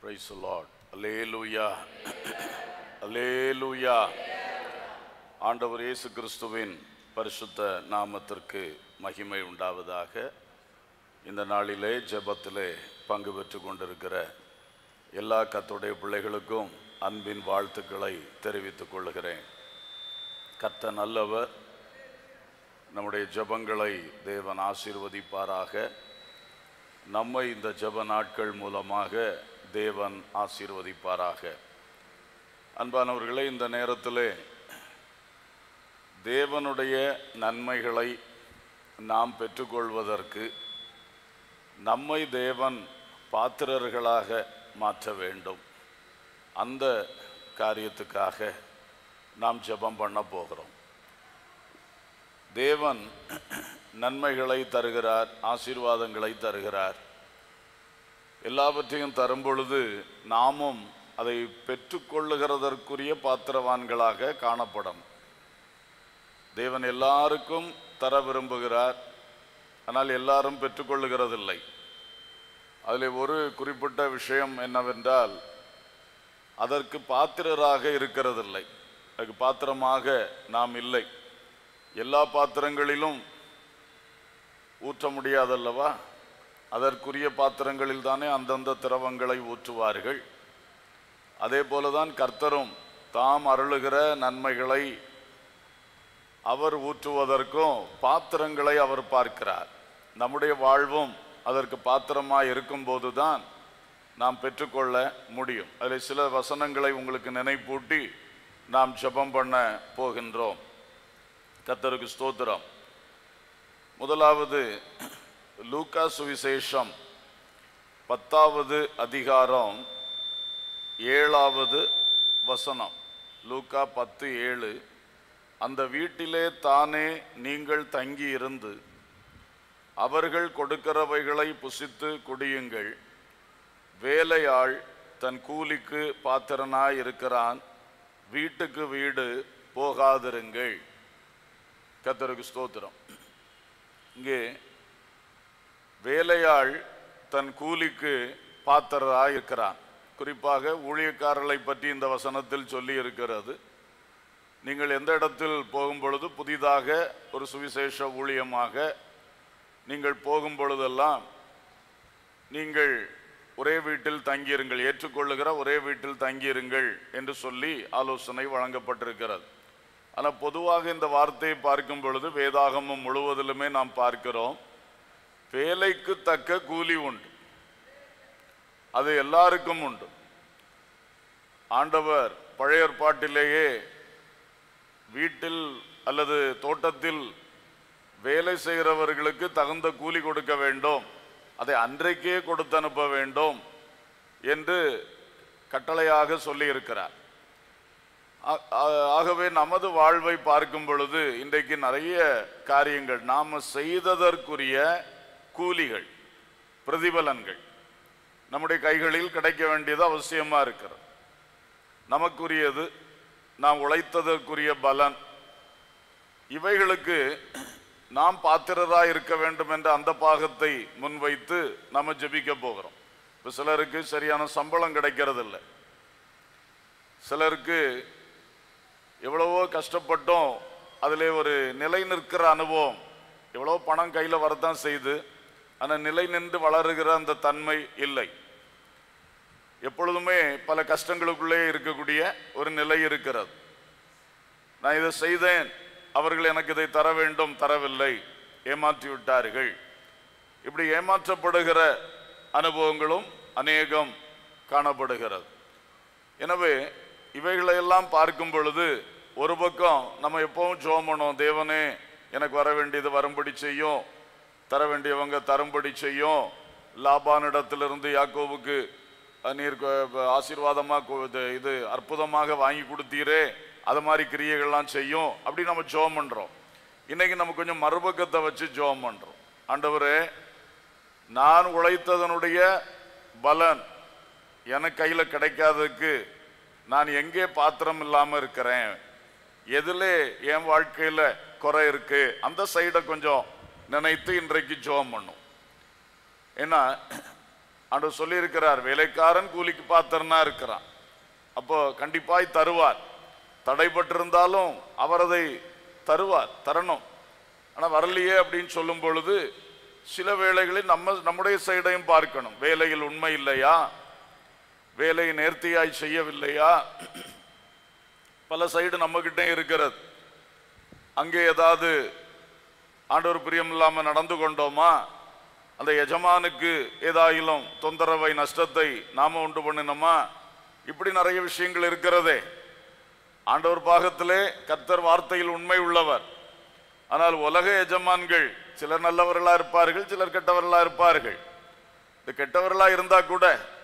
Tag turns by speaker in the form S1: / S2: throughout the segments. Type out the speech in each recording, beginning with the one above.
S1: Praise the Lord. Hallelujah. Hallelujah. ஆண்டவர் இயேசு கிறிஸ்துவின் பரிசுத்த நாமத்திற்கு மகிமை உண்டாவதாக இந்த நாளிலே ஜெபத்திலே பங்கு பெற்று கொண்டிருக்கிற எல்லா கத்துடைய பிள்ளைகளுக்கும் அன்பின் வாழ்த்துக்களை தெரிவித்துக் கொள்கிறேன் கர்த்த நல்லவர் நம்முடைய ஜெபங்களை தேவன் ஆசீர்வதிப்பாராக நம்மை இந்த ஜெப நாட்கள் மூலமாக தேவன் ஆசீர்வதிப்பாராக அன்பானவர்களே இந்த நேரத்திலே தேவனுடைய நன்மைகளை நாம் பெற்றுக்கொள்வதற்கு நம்மை தேவன் பாத்திரர்களாக மாற்ற வேண்டும் அந்த காரியத்துக்காக நாம் ஜெபம் பண்ண போகிறோம் தேவன் நன்மைகளை தருகிறார் ஆசீர்வாதங்களை தருகிறார் எல்லாவற்றையும் தரும் பொழுது நாமும் அதை பெற்றுக்கொள்ளுகிறதற்குரிய பாத்திரவான்களாக காணப்படும் தேவன் எல்லாருக்கும் தர விரும்புகிறார் ஆனால் எல்லாரும் பெற்றுக்கொள்ளுகிறதில்லை அதில் ஒரு குறிப்பிட்ட விஷயம் என்னவென்றால் அதற்கு பாத்திரராக இருக்கிறதில்லை அதுக்கு பாத்திரமாக நாம் இல்லை எல்லா பாத்திரங்களிலும் ஊற்ற முடியாதல்லவா அதற்குரிய பாத்திரங்களில் தானே அந்தந்த திரவங்களை ஊற்றுவார்கள் அதே போலதான் கர்த்தரும் தாம் அருளுகிற நன்மைகளை அவர் ஊற்றுவதற்கும் பாத்திரங்களை அவர் பார்க்கிறார் நம்முடைய வாழ்வும் அதற்கு பாத்திரமாக இருக்கும்போதுதான் நாம் பெற்றுக்கொள்ள முடியும் அதில் சில வசனங்களை உங்களுக்கு நினைப்பூட்டி நாம் ஜெபம் பண்ண போகின்றோம் கர்த்தருக்கு ஸ்தோத்திரம் முதலாவது லூக்கா சுவிசேஷம் பத்தாவது அதிகாரம் ஏழாவது வசனம் லூக்கா பத்து ஏழு அந்த வீட்டிலே தானே நீங்கள் தங்கி இருந்து அவர்கள் கொடுக்கிறவைகளை புசித்து குடியுங்கள் வேலையாள் தன் கூலிக்கு பாத்திரனாய் இருக்கிறான் வீட்டுக்கு வீடு போகாதிருங்கள் கத்தருக்கு ஸ்தோத்திரம் இங்கே வேலையாள் தன் கூலிக்கு பாத்திரராய் இருக்கிறான் குறிப்பாக ஊழியக்காரர்களை பற்றி இந்த வசனத்தில் சொல்லி இருக்கிறது நீங்கள் எந்த இடத்தில் போகும் பொழுது புதிதாக ஒரு சுவிசேஷ ஊழியமாக நீங்கள் போகும் பொழுதெல்லாம் நீங்கள் ஒரே வீட்டில் தங்கியிருங்கள் ஏற்றுக்கொள்ளுகிற ஒரே வீட்டில் தங்கியிருங்கள் என்று சொல்லி ஆலோசனை வழங்கப்பட்டிருக்கிறது ஆனால் பொதுவாக இந்த வார்த்தையை பார்க்கும் பொழுது வேதாகமம் முழுவதிலுமே நாம் பார்க்கிறோம் வேலைக்கு தக்க கூலி உண்டு அது எல்லாருக்கும் உண்டு ஆண்டவர் பழைய ஏற்பாட்டிலேயே வீட்டில் அல்லது தோட்டத்தில் வேலை செய்கிறவர்களுக்கு தகுந்த கூலி கொடுக்க வேண்டும் அதை அன்றைக்கே கொடுத்து அனுப்ப வேண்டும் என்று கட்டளையாக சொல்லி இருக்கிறார் ஆ- ஆ- ஆகவே நமது வாழ்வை பார்க்கும் பொழுது இன்றைக்கு நிறைய காரியங்கள் நாம் செய்ததற்குரிய கூலிகள் பிரதிபலன்கள் நம்முடைய கைகளில் கிடைக்க வேண்டியது அவசியமா இருக்கிறது நமக்குரியது நாம் உழைத்ததற்குரிய பலன் இவைகளுக்கு நாம் பாத்திரராய் இருக்க வேண்டும் என்ற அந்த பாகத்தை முன்வைத்து நம்ம ஜெபிக்க போகிறோம் இப்போ சிலருக்கு சரியான சம்பளம் கிடைக்கிறது இல்லை சிலருக்கு எவ்வளவோ கஷ்டப்பட்டோம் அதிலே ஒரு நிலை நிற்கிற அனுபவம் எவ்வளோ பணம் கையில் வரத்தான் செய்து ஆனால் நிலை நின்று வளருகிற அந்த தன்மை இல்லை எப்பொழுதுமே பல கஷ்டங்களுக்குள்ளே இருக்கக்கூடிய ஒரு நிலை இருக்கிறது நான் இதை செய்தேன் அவர்கள் எனக்கு இதை தர வேண்டும் தரவில்லை ஏமாற்றி விட்டார்கள் இப்படி ஏமாற்றப்படுகிற அனுபவங்களும் அநேகம் காணப்படுகிறது எனவே இவைகளையெல்லாம் பார்க்கும் பொழுது ஒரு பக்கம் நம்ம எப்பவும் ஜோம் பண்ணுவோம் தேவனே எனக்கு வர வேண்டியது வரும்படி செய்யும் தர வேண்டியவங்க தரும்படி செய்யும் லாபானிடத்திலிருந்து யாக்கோவுக்கு அஹ், நீர் கொ- ஆசீர்வாதமா கொ- இது- இது அற்புதமாக வாங்கி கொடுத்தீரே அது மாதிரி கிரியைகள்லாம் செய்யும் அப்படி நம்ம ஜோம் பண்றோம் இன்னைக்கு நம்ம கொஞ்சம் மறுபக்கத்தை வச்சு ஜோம் பண்றோம் ஆண்டவரே நான் உழைத்ததனுடைய பலன் எனக்கு கையில கிடைக்காததுக்கு நான் எங்கே பாத்திரம் இல்லாம இருக்கிறேன் எதுல என் வாழ்க்கையில குறை இருக்கு அந்த சைடை கொஞ்சம் நினைத்து இன்றைக்கு ஜோம் பண்ணும் ஏன்னா ஆண்டவர் சொல்லி இருக்கிறார் வேலைக்காரன் கூலிக்கு பாத்திரனா இருக்கிறான் அப்போ கண்டிப்பாய் தருவார் தடைப்பட்டிருந்தாலும் அவர் அதை தருவார் தரணும் ஆனா வரலையே அப்படின்னு சொல்லும் பொழுது சில வேளைகளில் நம்ம நம்முடைய சைடையும் பார்க்கணும் வேலையில் உண்மை இல்லையா வேலையை நேர்த்தியாய் செய்யவில்லையா பல சைடு நம்மகிட்ட இருக்கிறது அங்கே ஏதாவது ஆண்டவர் பிரியம் இல்லாம நடந்து கொண்டோமா அந்த எஜமானுக்கு ஏதாயிலும் தொந்தரவை நஷ்டத்தை நாம உண்டு பண்ணினோமா இப்படி நிறைய விஷயங்கள் இருக்கிறதே ஆண்டவர் பாகத்திலே கர்த்தர் வார்த்தையில் உண்மை உள்ளவர் ஆனால் உலக எஜமான்கள் சிலர் நல்லவர்களா இருப்பார்கள் சிலர் கெட்டவர்களா இருப்பார்கள் இந்த கெட்டவர்களா இருந்தா கூட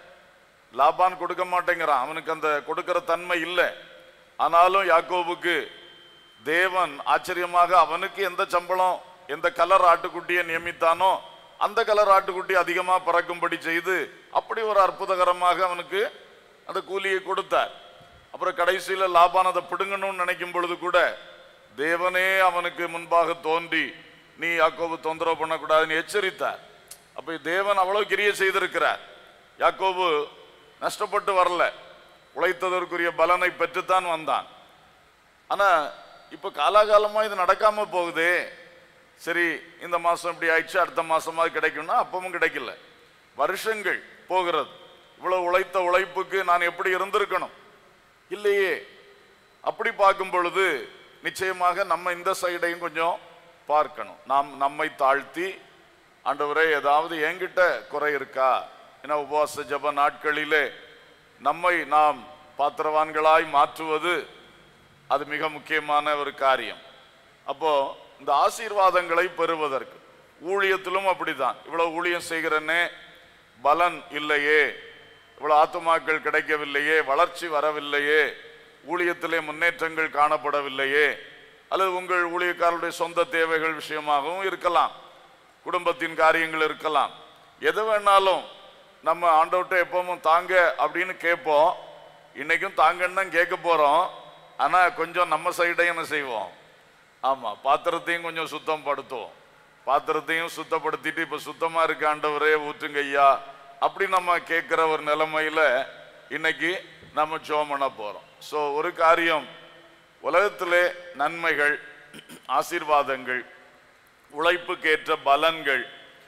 S1: லாபான் கொடுக்க மாட்டேங்கிறான் அவனுக்கு அந்த கொடுக்கிற தன்மை இல்லை ஆனாலும் யாக்கோபுக்கு தேவன் ஆச்சரியமாக அவனுக்கு எந்த சம்பளம் எந்த கலர் ஆட்டுக்குட்டியை நியமித்தானோ அந்த கலர் ஆட்டுக்குட்டி அதிகமாக பறக்கும்படி செய்து அப்படி ஒரு அற்புதகரமாக அவனுக்கு அந்த கூலியை கொடுத்தார் அப்புறம் கடைசியில் லாபான் அதை பிடுங்கணும்னு நினைக்கும் பொழுது கூட தேவனே அவனுக்கு முன்பாக தோன்றி நீ யாக்கோபு தொந்தரவு பண்ணக்கூடாதுன்னு எச்சரித்தார் அப்ப தேவன் அவ்வளவு கிரியை செய்திருக்கிறார் யாக்கோபு நஷ்டப்பட்டு வரல உழைத்ததற்குரிய பலனை பெற்றுத்தான் வந்தான் ஆனா இப்ப காலாகாலமா இது நடக்காம போகுதே சரி இந்த மாசம் இப்படி ஆயிடுச்சு அடுத்த மாசமா கிடைக்கும்னா அப்பவும் கிடைக்கல வருஷங்கள் போகிறது இவ்வளவு உழைத்த உழைப்புக்கு நான் எப்படி இருந்திருக்கணும் இல்லையே அப்படி பார்க்கும் பொழுது நிச்சயமாக நம்ம இந்த சைடையும் கொஞ்சம் பார்க்கணும் நாம் நம்மை தாழ்த்தி ஆண்டவரே ஏதாவது என்கிட்ட குறை இருக்கா ஏன்னா உபவாச ஜப நாட்களிலே நம்மை நாம் பாத்திரவான்களாய் மாற்றுவது அது மிக முக்கியமான ஒரு காரியம் அப்போ இந்த ஆசீர்வாதங்களை பெறுவதற்கு ஊழியத்திலும் அப்படிதான் இவ்வளவு ஊழியம் செய்கிறனே பலன் இல்லையே இவ்வளவு ஆத்துமாக்கள் கிடைக்கவில்லையே வளர்ச்சி வரவில்லையே ஊழியத்திலே முன்னேற்றங்கள் காணப்படவில்லையே அல்லது உங்கள் ஊழியக்காரருடைய சொந்த தேவைகள் விஷயமாகவும் இருக்கலாம் குடும்பத்தின் காரியங்கள் இருக்கலாம் எது வேணாலும் நம்ம ஆண்டவர்கிட்ட எப்பவும் தாங்க அப்படின்னு கேட்போம் இன்னைக்கும் தாங்கன்னு தான் கேட்க போறோம் ஆனா கொஞ்சம் நம்ம சைடையும் என்ன செய்வோம் ஆமா பாத்திரத்தையும் கொஞ்சம் சுத்தம் படுத்துவோம் பாத்திரத்தையும் சுத்தப்படுத்திட்டு இப்ப சுத்தமா இருக்க ஆண்டவரே ஊற்றுங்க ஐயா அப்படி நம்ம கேட்கிற ஒரு நிலைமையில இன்னைக்கு நம்ம ஜோம் பண்ண போறோம் ஸோ ஒரு காரியம் உலகத்திலே நன்மைகள் ஆசீர்வாதங்கள் உழைப்புக்கேற்ற பலன்கள்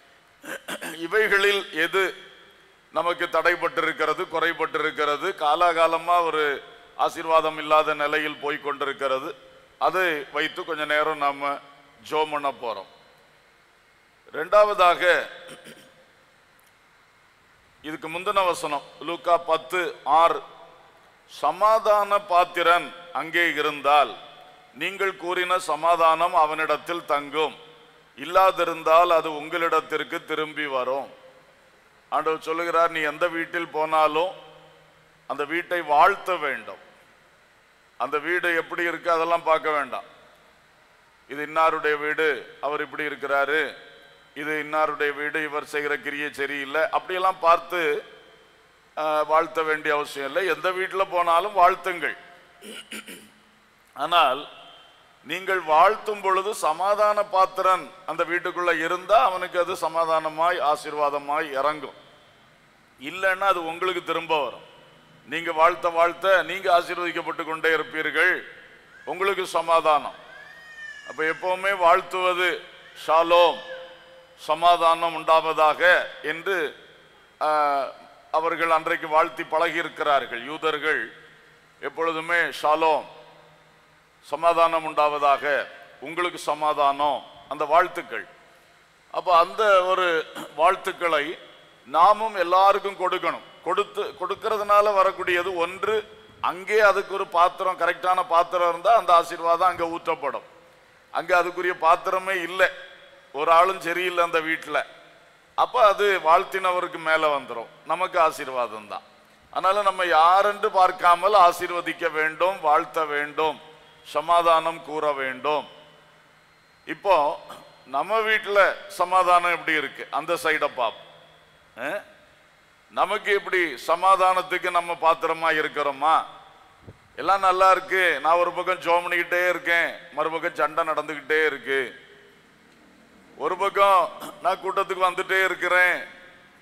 S1: இவைகளில் எது நமக்கு தடைப்பட்டிருக்கிறது குறைபட்டிருக்கிறது காலாகாலமா ஒரு ஆசீர்வாதம் இல்லாத நிலையில் போய் கொண்டிருக்கிறது அதை வைத்து கொஞ்ச நேரம் நாம ஜோம் பண்ண போறோம் ரெண்டாவதாக இதுக்கு முந்தின வசனம் லூக்கா பத்து ஆறு சமாதான பாத்திரன் அங்கே இருந்தால் நீங்கள் கூறின சமாதானம் அவனிடத்தில் தங்கும் இல்லாதிருந்தால் அது உங்களிடத்திற்கு திரும்பி வரும் ஆண்டவர் சொல்லுகிறார் நீ எந்த வீட்டில் போனாலும் அந்த வீட்டை வாழ்த்த வேண்டும் அந்த வீடு எப்படி இருக்கு அதெல்லாம் பார்க்க வேண்டாம் இது இன்னாருடைய வீடு அவர் இப்படி இருக்கிறாரு இது இன்னாருடைய வீடு இவர் செய்கிற கிரியை சரியில்லை அப்படியெல்லாம் பார்த்து ஆஹ், வாழ்த்த வேண்டிய அவசியம் இல்லை எந்த வீட்டில் போனாலும் வாழ்த்துங்கள் ஆனால் நீங்கள் வாழ்த்தும் பொழுது சமாதான பாத்திரன் அந்த வீட்டுக்குள்ள இருந்தா அவனுக்கு அது சமாதானமாய் ஆசீர்வாதமாய் இறங்கும் இல்லைன்னா அது உங்களுக்கு திரும்ப வரும் நீங்க வாழ்த்த வாழ்த்த நீங்க ஆசீர்வதிக்கப்பட்டு கொண்டே இருப்பீர்கள் உங்களுக்கு சமாதானம் அப்ப எப்பவுமே வாழ்த்துவது ஷாலோம் சமாதானம் உண்டாவதாக என்று ஆஹ், அவர்கள் அன்றைக்கு வாழ்த்தி பழகி இருக்கிறார்கள் யூதர்கள் எப்பொழுதுமே ஷாலோம் சமாதானம் உண்டாவதாக உங்களுக்கு சமாதானம் அந்த வாழ்த்துக்கள் அப்ப அந்த ஒரு வாழ்த்துக்களை நாமும் எல்லாருக்கும் கொடுக்கணும் கொடுத்து கொடுக்கறதுனால வரக்கூடியது ஒன்று அங்கே அதுக்கு ஒரு பாத்திரம் கரெக்டான பாத்திரம் இருந்தா அந்த ஆசீர்வாதம் அங்க ஊற்றப்படும் அங்க அதுக்குரிய பாத்திரமே இல்லை ஒரு ஆளும் சரியில்லை அந்த வீட்டில் அப்ப அது வாழ்த்தினவருக்கு மேல வந்துடும் நமக்கு ஆசீர்வாதம் தான் அதனால நம்ம யாரென்று பார்க்காமல் ஆசீர்வதிக்க வேண்டும் வாழ்த்த வேண்டும் சமாதானம் கூற வேண்டும் இப்போ நம்ம வீட்டில் சமாதானம் எப்படி இருக்கு அந்த சைடை பார்ப்போம் அஹ்? நமக்கு எப்படி சமாதானத்துக்கு நம்ம பாத்திரமா இருக்கிறோமா எல்லாம் நல்லா இருக்கு நான் ஒரு பக்கம் ஜோம் பண்ணிக்கிட்டே இருக்கேன் மறுபக்கம் சண்டை நடந்துகிட்டே இருக்கு ஒரு பக்கம் நான் கூட்டத்துக்கு வந்துட்டே இருக்கிறேன்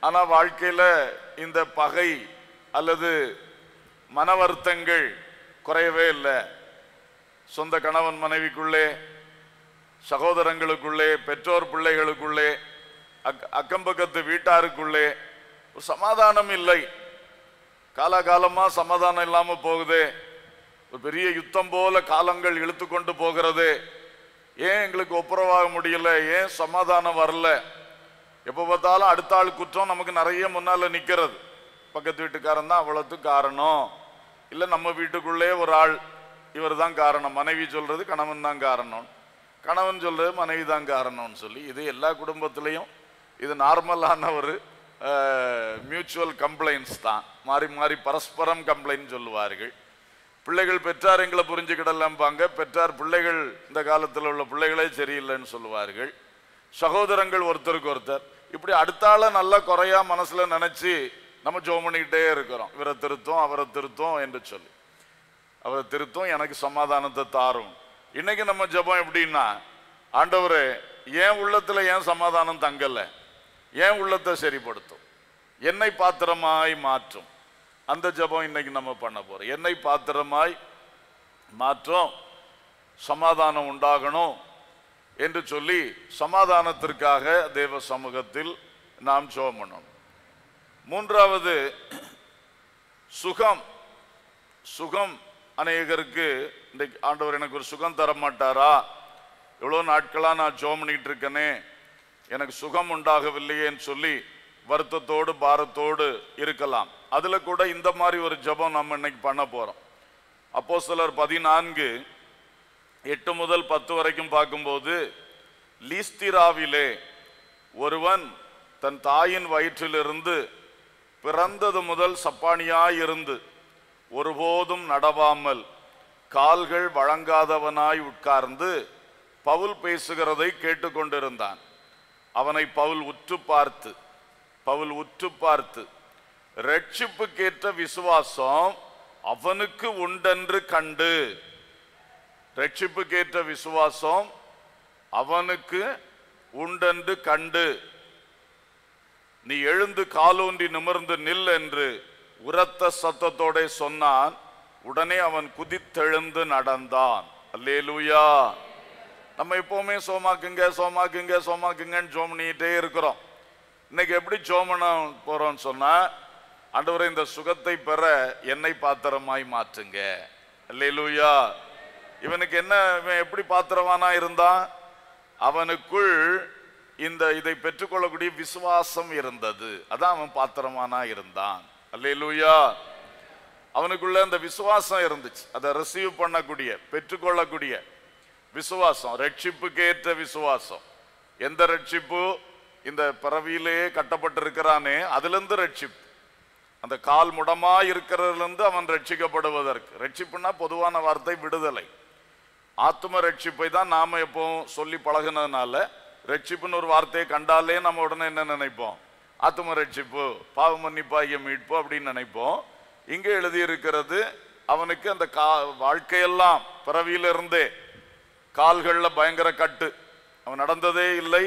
S1: ஆனா வாழ்க்கையில இந்த பகை அல்லது மன வருத்தங்கள் குறையவே இல்லை சொந்த கணவன் மனைவிக்குள்ளே சகோதரங்களுக்குள்ளே பெற்றோர் பிள்ளைகளுக்குள்ளே அக்- அக்கம் பக்கத்து வீட்டாருக்குள்ளே ஒரு சமாதானம் இல்லை காலாகாலமா சமாதானம் இல்லாம போகுதே ஒரு பெரிய யுத்தம் போல காலங்கள் இழுத்து கொண்டு போகிறது ஏன் எங்களுக்கு ஒப்புரவாக முடியல ஏன் சமாதானம் வரல எப்ப பார்த்தாலும் அடுத்த ஆள் குற்றம் நமக்கு நிறைய முன்னால நிக்கிறது பக்கத்து வீட்டுக்காரன் தான் அவ்வளவுக்கு காரணம் இல்ல நம்ம வீட்டுக்குள்ளே ஒரு ஆள் இவர் தான் காரணம் மனைவி சொல்றது கணவன் தான் காரணம் கணவன் சொல்றது மனைவி தான் காரணம்னு சொல்லி இது எல்லா குடும்பத்திலையும் இது நார்மலான ஒரு மியூச்சுவல் கம்ப்ளைண்ட்ஸ் தான் மாறி மாறி பரஸ்பரம் கம்ப்ளைண்ட் சொல்லுவார்கள் பிள்ளைகள் பெற்றார் எங்களை புரிஞ்சுக்கிடலாம்பாங்க பெற்றார் பிள்ளைகள் இந்த காலத்தில் உள்ள பிள்ளைகளே சரியில்லைன்னு சொல்லுவார்கள் சகோதரங்கள் ஒருத்தருக்கு ஒருத்தர் இப்படி அடுத்தால நல்லா குறையா மனசுல நினைச்சு நம்ம ஜோம் பண்ணிக்கிட்டே இருக்கிறோம் இவரை திருத்தம் அவரை திருத்தம் என்று சொல்லி அவரை திருத்தம் எனக்கு சமாதானத்தை தாரும் இன்னைக்கு நம்ம ஜெபம் எப்படின்னா ஆண்டவரே ஏன் உள்ளத்துல ஏன் சமாதானம் தங்கல ஏன் உள்ளத்தை சரிப்படுத்தும் என்னை பாத்திரமாய் மாற்றும் அந்த ஜெபம் இன்னைக்கு நம்ம பண்ண போறோம் என்னை பாத்திரமாய் மாற்றும் சமாதானம் உண்டாகணும் என்று சொல்லி சமாதானத்திற்காக தேவ சமூகத்தில் நாம் ஜெபம் பண்ணணும் மூன்றாவது சுகம் சுகம் அநேகருக்கு இன்றைக்கு ஆண்டவர் எனக்கு ஒரு சுகம் தர மாட்டாரா எவ்வளோ நாட்களாக நான் ஜோம் பண்ணிட்டு இருக்கேனே எனக்கு சுகம் உண்டாகவில்லையேன்னு சொல்லி வருத்தத்தோடு பாரத்தோடு இருக்கலாம் அதுல கூட இந்த மாதிரி ஒரு ஜெபம் நம்ம இன்னைக்கு பண்ண போறோம் அப்போ சிலர் பதினான்கு எட்டு முதல் பத்து வரைக்கும் பார்க்கும்போது லீஸ்திராவிலே ஒருவன் தன் தாயின் வயிற்றிலிருந்து பிறந்தது முதல் சப்பானியாயிருந்து ஒருபோதும் நடவாமல் கால்கள் வழங்காதவனாய் உட்கார்ந்து பவுல் பேசுகிறதை கேட்டுக்கொண்டிருந்தான் அவனை பவுல் உற்று பார்த்து பவுல் உற்று பார்த்து ரட்சிப்புக்கேற்ற விசுவாசம் அவனுக்கு உண்டென்று கண்டு ரட்சிப்புக்கேற்ற விசுவாசம் அவனுக்கு உண்டென்று கண்டு நீ எழுந்து காலூன்றி நிமிர்ந்து நில் என்று உரத்த சத்தத்தோட சொன்னான் உடனே அவன் குதித்தெழுந்து நடந்தான் அல்லேலூயா நம்ம எப்பவுமே சோமாக்குங்க சோமாக்குங்க சோமாக்குங்கன்னு ஜோம் பண்ணிட்டே இருக்கிறோம் இன்னைக்கு எப்படி ஜோம் பண்ண போறோம்னு சொன்னா ஆண்டவரே இந்த சுகத்தை பெற என்னை பாத்திரமாய் மாற்றுங்க அல்லேலூயா இவனுக்கு என்ன இவன் எப்படி பாத்திரவானா இருந்தான் அவனுக்குள் இந்த இதை பெற்றுக்கொள்ளக்கூடிய விசுவாசம் இருந்தது அதான் அவன் பாத்திரமானா இருந்தான் அல்லேலூயா அவனுக்குள்ள அந்த விசுவாசம் இருந்துச்சு அதை ரிசீவ் பண்ணக்கூடிய பெற்றுக்கொள்ளக்கூடிய விசுவாசம் ரட்சிப்புக்கேற்ற விசுவாசம் எந்த ரட்சிப்பு இந்த பிறவியிலேயே கட்டப்பட்டிருக்கிறானே அதிலிருந்து ரட்சிப்பு அந்த கால் முடமா இருக்கிறதுலேருந்து அவன் ரட்சிக்கப்படுவதற்கு ரட்சிப்புனா பொதுவான வார்த்தை விடுதலை ஆத்ம ரட்சிப்பை தான் நாம எப்பவும் சொல்லி பழகுனதுனால ரட்சிப்புன்னு ஒரு வார்த்தையை கண்டாலே நம்ம உடனே என்ன நினைப்போம் ஆத்ம ரட்சிப்பு பாவ மன்னிப்பாகிய மீட்பு அப்படின்னு நினைப்போம் இங்கே எழுதியிருக்கிறது அவனுக்கு அந்த கா வாழ்க்கையெல்லாம் பிறவியிலிருந்தே கால்கள்ல பயங்கர கட்டு அவன் நடந்ததே இல்லை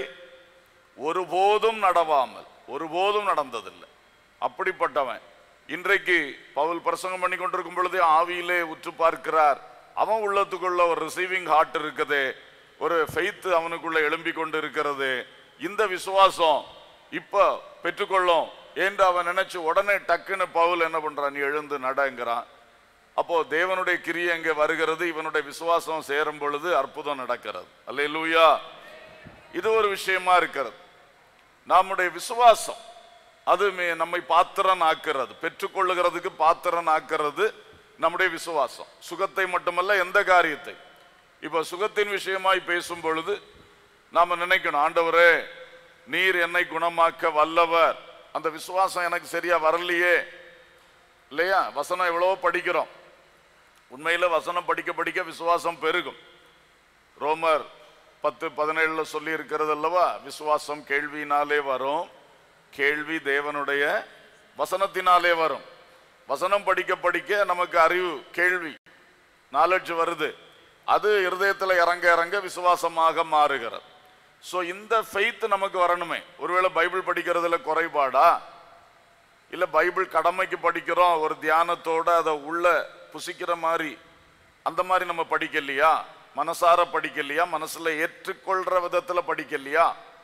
S1: ஒருபோதும் நடவாமல் ஒருபோதும் நடந்ததில்லை அப்படிப்பட்டவன் இன்றைக்கு பவுல் பிரசங்கம் பண்ணி கொண்டிருக்கும் பொழுதே ஆவியிலே உற்று பார்க்கிறார் அவன் உள்ளத்துக்குள்ள ஒரு ரிசீவிங் ஹார்ட் இருக்குது ஒரு ஃபெய்த் அவனுக்குள்ள எழும்பி கொண்டு இருக்கிறது இந்த விசுவாசம் இப்ப பெற்றுக்கொள்ளும் என்று அவன் நினைச்சு உடனே டக்குன்னு பவுல் என்ன பண்றான் நீ எழுந்து நடங்கிறான் அப்போ தேவனுடைய கிரியை அங்கே வருகிறது இவனுடைய விசுவாசம் சேரும் பொழுது அற்புதம் நடக்கிறது அல்லேலூயா இது ஒரு விஷயமா இருக்கிறது நம்முடைய விசுவாசம் அது மே- நம்மை பாத்திரன் ஆக்கிறது பெற்றுக்கொள்ளுகிறதுக்கு பாத்திரன் ஆக்கிறது நம்முடைய விசுவாசம் சுகத்தை மட்டுமல்ல எந்த காரியத்தை இப்ப சுகத்தின் விஷயமாய் பேசும் பொழுது நாம நினைக்கணும் ஆண்டவரே நீர் என்னை குணமாக்க வல்லவர் அந்த விசுவாசம் எனக்கு சரியா வரலையே இல்லையா வசனம் எவ்வளவோ படிக்கிறோம் உண்மையில வசனம் படிக்க படிக்க விசுவாசம் பெருகும் ரோமர் பத்து பதினேழுல சொல்லி இருக்கிறது அல்லவா விசுவாசம் கேள்வியினாலே வரும் கேள்வி தேவனுடைய வசனத்தினாலே வரும் வசனம் படிக்க படிக்க நமக்கு அறிவு கேள்வி நாலெட்ஜ் வருது அது இருதயத்துல இறங்க இறங்க விசுவாசமாக மாறுகிறது ஸோ இந்த ஃபெய்த் நமக்கு வரணுமே ஒருவேளை பைபிள் படிக்கிறதுல குறைபாடா இல்ல பைபிள் கடமைக்கு படிக்கிறோம் ஒரு தியானத்தோட அதை உள்ள புசிக்கிற மாதிரி அந்த மாதிரி நம்ம படிக்கலையா மனசார படிக்கலையா மனசுல ஏற்றுக்கொள்ற விதத்துல படிக்கலையா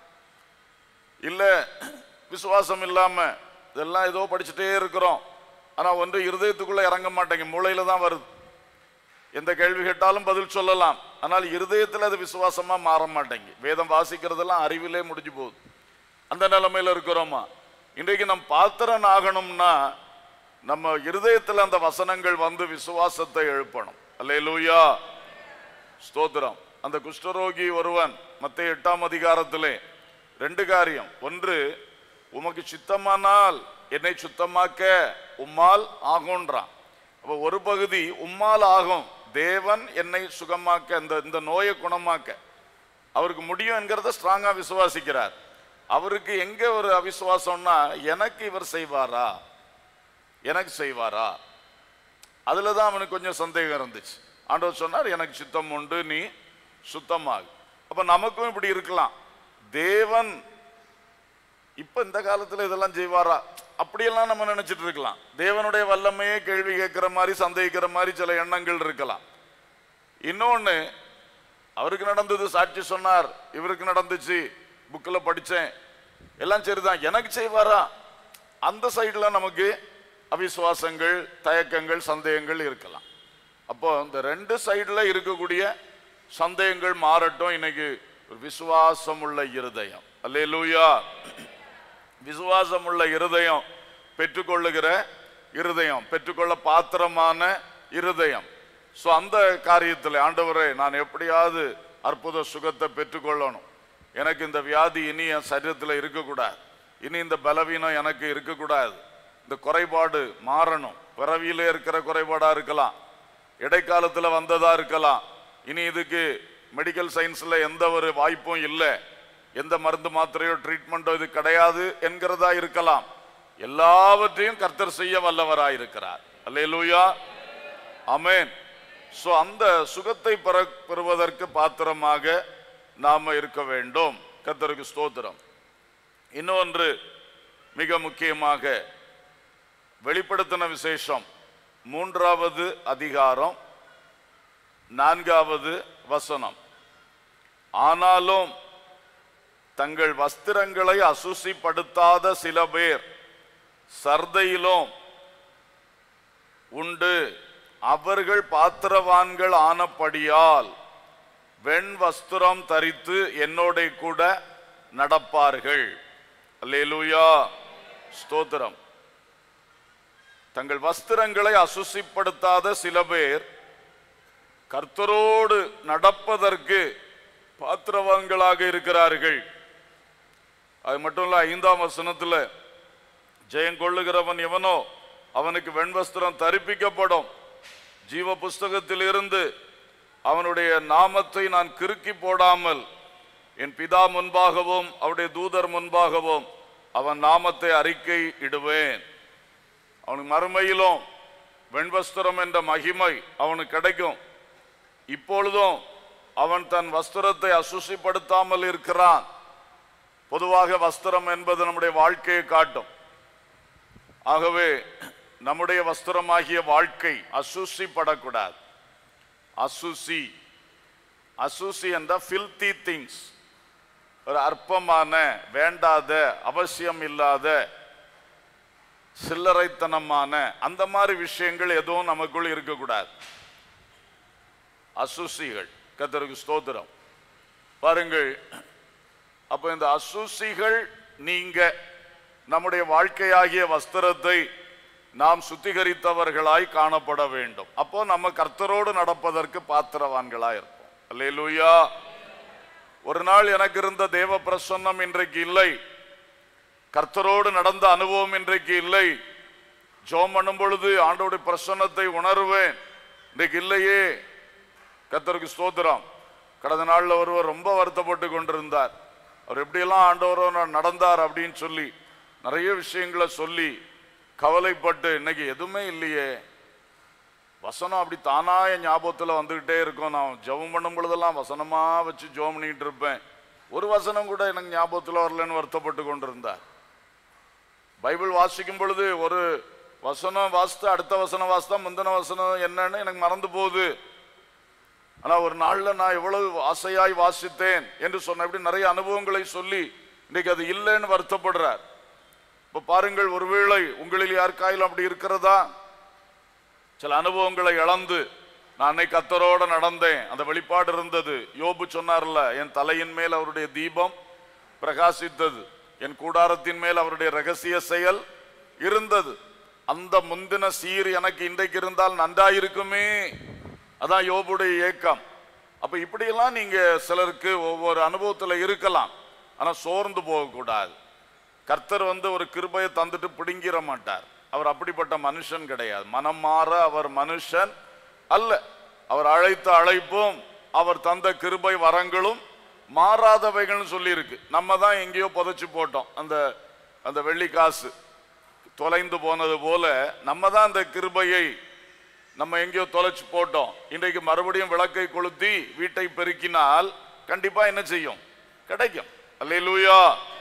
S1: இல்ல விசுவாசம் இல்லாம இதெல்லாம் ஏதோ படிச்சுட்டே இருக்கிறோம் ஆனா ஒன்று இருதயத்துக்குள்ள இறங்க மாட்டேங்க மூளையில தான் வருது எந்த கேள்வி கேட்டாலும் பதில் சொல்லலாம் ஆனால் இருதயத்தில் அது விசுவாசமா மாற மாட்டேங்க வேதம் வாசிக்கிறதெல்லாம் அறிவிலே முடிஞ்சு போகுது அந்த நிலைமையில இருக்கிறோமா இன்றைக்கு நம் பாத்திரன் ஆகணும்னா நம்ம இருதயத்தில் அந்த வசனங்கள் வந்து விசுவாசத்தை எழுப்பணும் அல்லேலூயா ஸ்தோத்திரம் அந்த குஷ்டரோகி ஒருவன் மத்திய எட்டாம் அதிகாரத்திலே ரெண்டு காரியம் ஒன்று உமக்கு சித்தமானால் என்னை சுத்தமாக்க உம்மால் ஆகும்ன்றான் அப்ப ஒரு பகுதி உம்மால் ஆகும் தேவன் என்னை சுகமாக்க இந்த இந்த நோயை குணமாக்க அவருக்கு முடியும் என்கிறத ஸ்ட்ராங்கா விசுவாசிக்கிறார் அவருக்கு எங்க ஒரு அவிசுவாசம்னா எனக்கு இவர் செய்வாரா எனக்கு செய்வாரா அதுல தான் அவனுக்கு கொஞ்சம் சந்தேகம் இருந்துச்சு ஆண்டவர் சொன்னார் எனக்கு சித்தம் உண்டு நீ சுத்தமாகு அப்ப நமக்கும் இப்படி இருக்கலாம் தேவன் இப்ப இந்த காலத்துல இதெல்லாம் செய்வாரா அப்படியெல்லாம் நம்ம நினைச்சிட்டு இருக்கலாம் தேவனுடைய வல்லமையே கேள்வி கேட்கிற மாதிரி சந்தேகிக்கிற மாதிரி சில எண்ணங்கள் இருக்கலாம் இன்னொன்னு அவருக்கு நடந்தது சாட்சி சொன்னார் இவருக்கு நடந்துச்சு புக்கில் படிச்சேன் எல்லாம் சரிதான் எனக்கு செய்வாரா அந்த சைடுல நமக்கு அவிசுவாசங்கள் தயக்கங்கள் சந்தேகங்கள் இருக்கலாம் அப்போ இந்த ரெண்டு சைடுல இருக்கக்கூடிய சந்தேகங்கள் மாறட்டும் இன்னைக்கு ஒரு விசுவாசம் உள்ள இருதயம் அல்லேலூயா விசுவாசம் உள்ள இருதயம் பெற்றுக்கொள்ளுகிற இருதயம் பெற்றுக்கொள்ள பாத்திரமான இருதயம் ஸோ அந்த காரியத்தில் ஆண்டவரே நான் எப்படியாவது அற்புத சுகத்தை பெற்றுக்கொள்ளணும் எனக்கு இந்த வியாதி இனி என் சரீரத்தில் இருக்கக்கூடாது இனி இந்த பலவீனம் எனக்கு இருக்கக்கூடாது இந்த குறைபாடு மாறணும் பிறவியிலே இருக்கிற குறைபாடா இருக்கலாம் இடைக்காலத்துல வந்ததா இருக்கலாம் இனி இதுக்கு மெடிக்கல் சயின்ஸ்ல எந்த ஒரு வாய்ப்பும் இல்லை எந்த மருந்து மாத்திரையோ ட்ரீட்மெண்ட்டோ இது கிடையாது என்கிறதா இருக்கலாம் எல்லாவற்றையும் கர்த்தர் செய்ய வல்லவராயிருக்கிறார் அல்லேலூயா ஆமென் சோ அந்த சுகத்தை பெற பெறுவதற்கு பாத்திரமாக நாம இருக்க வேண்டும் கர்த்தருக்கு ஸ்தோத்திரம் இன்னொன்று மிக முக்கியமாக வெளிப்படுத்தின விசேஷம் மூன்றாவது அதிகாரம் நான்காவது வசனம் ஆனாலும் தங்கள் வஸ்திரங்களை அசுசிப்படுத்தாத சில பேர் சர்தையிலும் உண்டு அவர்கள் பாத்திரவான்கள் ஆனபடியால் வெண் வஸ்திரம் தரித்து என்னோட கூட நடப்பார்கள் அல்லேலூயா ஸ்தோத்திரம் தங்கள் வஸ்திரங்களை அசுசிப்படுத்தாத சில பேர் கர்த்தரோடு நடப்பதற்கு பாத்திரவான்களாக இருக்கிறார்கள் அது மட்டும் இல்ல ஐந்தாம் வசனத்துல ஜெயம் கொள்ளுகிறவன் எவனோ அவனுக்கு வெண்வஸ்திரம் தரிப்பிக்கப்படும் ஜீவ புஸ்தகத்தில் இருந்து அவனுடைய நாமத்தை நான் கிறுக்கி போடாமல் என் பிதா முன்பாகவும் அவருடைய தூதர் முன்பாகவும் அவன் நாமத்தை அறிக்கை இடுவேன் அவனுக்கு மறுமையிலும் வெண்வஸ்திரம் என்ற மகிமை அவனுக்கு கிடைக்கும் இப்பொழுதும் அவன் தன் வஸ்திரத்தை அசுசிப்படுத்தாமல் இருக்கிறான் பொதுவாக வஸ்திரம் என்பது நம்முடைய வாழ்க்கையை காட்டும் ஆகவே நம்முடைய வஸ்திரமாகிய வாழ்க்கை அசுசிப்படக்கூடாது அசுசி அசுசி என்ற ஃபில்தி திங்ஸ் ஒரு அற்பமான வேண்டாத அவசியம் இல்லாத சில்லறைத்தனமான அந்த மாதிரி விஷயங்கள் எதுவும் நமக்குள் இருக்கக்கூடாது அசுசிகள் கத்தருக்கு ஸ்தோத்திரம் பாருங்கள் அப்ப இந்த அசுசிகள் நீங்க நம்முடைய வாழ்க்கையாகிய வஸ்திரத்தை நாம் சுத்திகரித்தவர்களாய் காணப்பட வேண்டும் அப்போ நம்ம கர்த்தரோடு நடப்பதற்கு பாத்திரவான்களாய் இருப்போம் அல்லேலூயா ஒரு நாள் எனக்கு இருந்த தேவ பிரசன்னம் இன்றைக்கு இல்லை கர்த்தரோடு நடந்த அனுபவம் இன்றைக்கு இல்லை ஜோம் பண்ணும் பொழுது ஆண்டோடைய பிரசன்னத்தை உணர்வேன் இன்றைக்கு இல்லையே கர்த்தருக்கு ஸ்தோத்திரம் கடந்த நாள்ல ஒருவர் ரொம்ப வருத்தப்பட்டு கொண்டிருந்தார் அவர் எப்படியெல்லாம் ஆண்டவரோ நடந்தார் அப்படின்னு சொல்லி நிறைய விஷயங்களை சொல்லி கவலைப்பட்டு இன்னைக்கு எதுவுமே இல்லையே வசனம் அப்படி தானா என் ஞாபகத்தில் வந்துகிட்டே இருக்கும் நான் ஜெபம் பண்ணும் பொழுதெல்லாம் வசனமா வச்சு ஜெபம் பண்ணிட்டு இருப்பேன் ஒரு வசனம் கூட எனக்கு ஞாபகத்தில் வரலன்னு வருத்தப்பட்டு கொண்டிருந்தார் பைபிள் வாசிக்கும் பொழுது ஒரு வசனம் வாசித்து அடுத்த வசனம் வாசித்தா முந்தின வசனம் என்னன்னு எனக்கு மறந்து போகுது ஆனா ஒரு நாள்ல நான் எவ்வளவு ஆசையாய் வாசித்தேன் என்று சொன்ன இப்படி நிறைய அனுபவங்களை சொல்லி இன்னைக்கு அது இல்லைன்னு வருத்தப்படுறார் இப்ப பாருங்கள் ஒருவேளை உங்களில் யாருக்காயிலும் அப்படி இருக்கிறதா சில அனுபவங்களை இழந்து நான் அன்னைக்கு கத்தரோட நடந்தேன் அந்த வெளிப்பாடு இருந்தது யோபு சொன்னார்ல என் தலையின் மேல் அவருடைய தீபம் பிரகாசித்தது என் கூடாரத்தின் மேல் அவருடைய ரகசிய செயல் இருந்தது அந்த முந்தின சீர் எனக்கு இன்றைக்கு இருந்தால் நன்றாயிருக்குமே அதான் யோபுடைய ஏக்கம் அப்ப இப்படியெல்லாம் நீங்க சிலருக்கு ஒவ்வொரு அனுபவத்துல இருக்கலாம் ஆனா சோர்ந்து போகக்கூடாது கர்த்தர் வந்து ஒரு கிருபையை தந்துட்டு பிடுங்கிற மாட்டார் அவர் அப்படிப்பட்ட மனுஷன் கிடையாது மனம் மாற அவர் மனுஷன் அல்ல அவர் அழைத்த அழைப்பும் அவர் தந்த கிருபை வரங்களும் மாறாதவைகள்னு சொல்லியிருக்கு நம்ம தான் எங்கேயோ புதைச்சு போட்டோம் அந்த அந்த வெள்ளி காசு தொலைந்து போனது போல நம்ம தான் அந்த கிருபையை நம்ம எங்கேயோ தொலைச்சு போட்டோம் இன்றைக்கு மறுபடியும் விளக்கை கொளுத்தி வீட்டை பெருக்கினால் கண்டிப்பா என்ன செய்யும் கிடைக்கும் அல்லேலூயா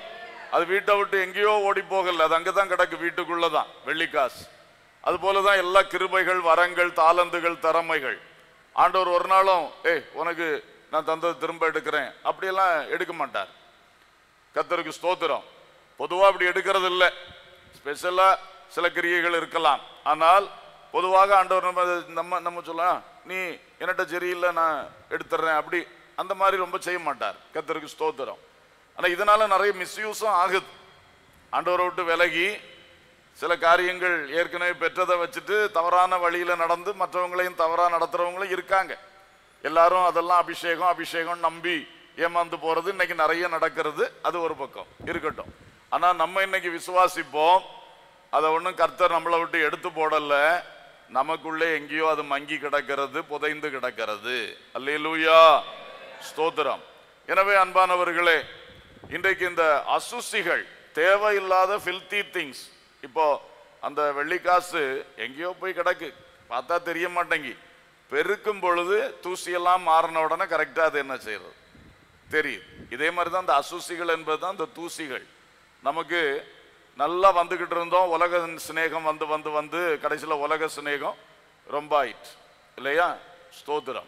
S1: அது வீட்டை விட்டு எங்கேயோ ஓடி போகல அது அங்கதான் கிடக்கு வீட்டுக்குள்ளதான் வெள்ளிக்காசு அது போலதான் எல்லா கிருபைகள் வரங்கள் தாளந்துகள் திறமைகள் ஆண்டவர் ஒரு நாளும் ஏய் உனக்கு நான் தந்தது திரும்ப எடுக்கிறேன் அப்படியெல்லாம் எடுக்க மாட்டார் கத்தருக்கு ஸ்தோத்திரம் பொதுவா அப்படி எடுக்கிறது இல்லை ஸ்பெஷலா சில கிரியைகள் இருக்கலாம் ஆனால் பொதுவாக ஆண்டவர் நம்ம நம்ம நம்ம சொல்லலாம் நீ என்னட்ட சரியில்லை நான் எடுத்துறேன் அப்படி அந்த மாதிரி ரொம்ப செய்ய மாட்டார் கத்தருக்கு ஸ்தோத்திரம் ஆனா இதனால நிறைய மிஸ்யூஸும் ஆகுது ஆண்டவரை விட்டு விலகி சில காரியங்கள் ஏற்கனவே பெற்றதை வச்சுட்டு தவறான வழியில நடந்து மற்றவங்களையும் தவறா நடத்துறவங்களும் இருக்காங்க எல்லாரும் அதெல்லாம் அபிஷேகம் அபிஷேகம் நம்பி ஏமாந்து போறது இன்னைக்கு நிறைய நடக்கிறது அது ஒரு பக்கம் இருக்கட்டும் ஆனா நம்ம இன்னைக்கு விசுவாசிப்போம் அதை ஒன்றும் கர்த்தர் நம்மளை விட்டு எடுத்து போடல நமக்குள்ளே எங்கேயோ அது மங்கி கிடக்கிறது புதைந்து கிடக்கிறது அல்லேலூயா ஸ்தோத்திரம் எனவே அன்பானவர்களே இன்றைக்கு இந்த அசுசிகள் தேவையில்லாத ஃபில்தி திங்ஸ் இப்போ அந்த வெள்ளிக்காசு எங்கேயோ போய் கிடக்கு பார்த்தா தெரிய மாட்டேங்கி பெருக்கும் பொழுது தூசியெல்லாம் மாறின உடனே கரெக்டாக அது என்ன செய்யறது தெரியுது இதே மாதிரி தான் இந்த அசுசிகள் என்பது தான் இந்த தூசிகள் நமக்கு நல்லா வந்துகிட்டு இருந்தோம் உலக சிநேகம் வந்து வந்து வந்து கடைசியில் உலக சிநேகம் ரொம்ப ஆயிட்டு இல்லையா ஸ்தோத்திரம்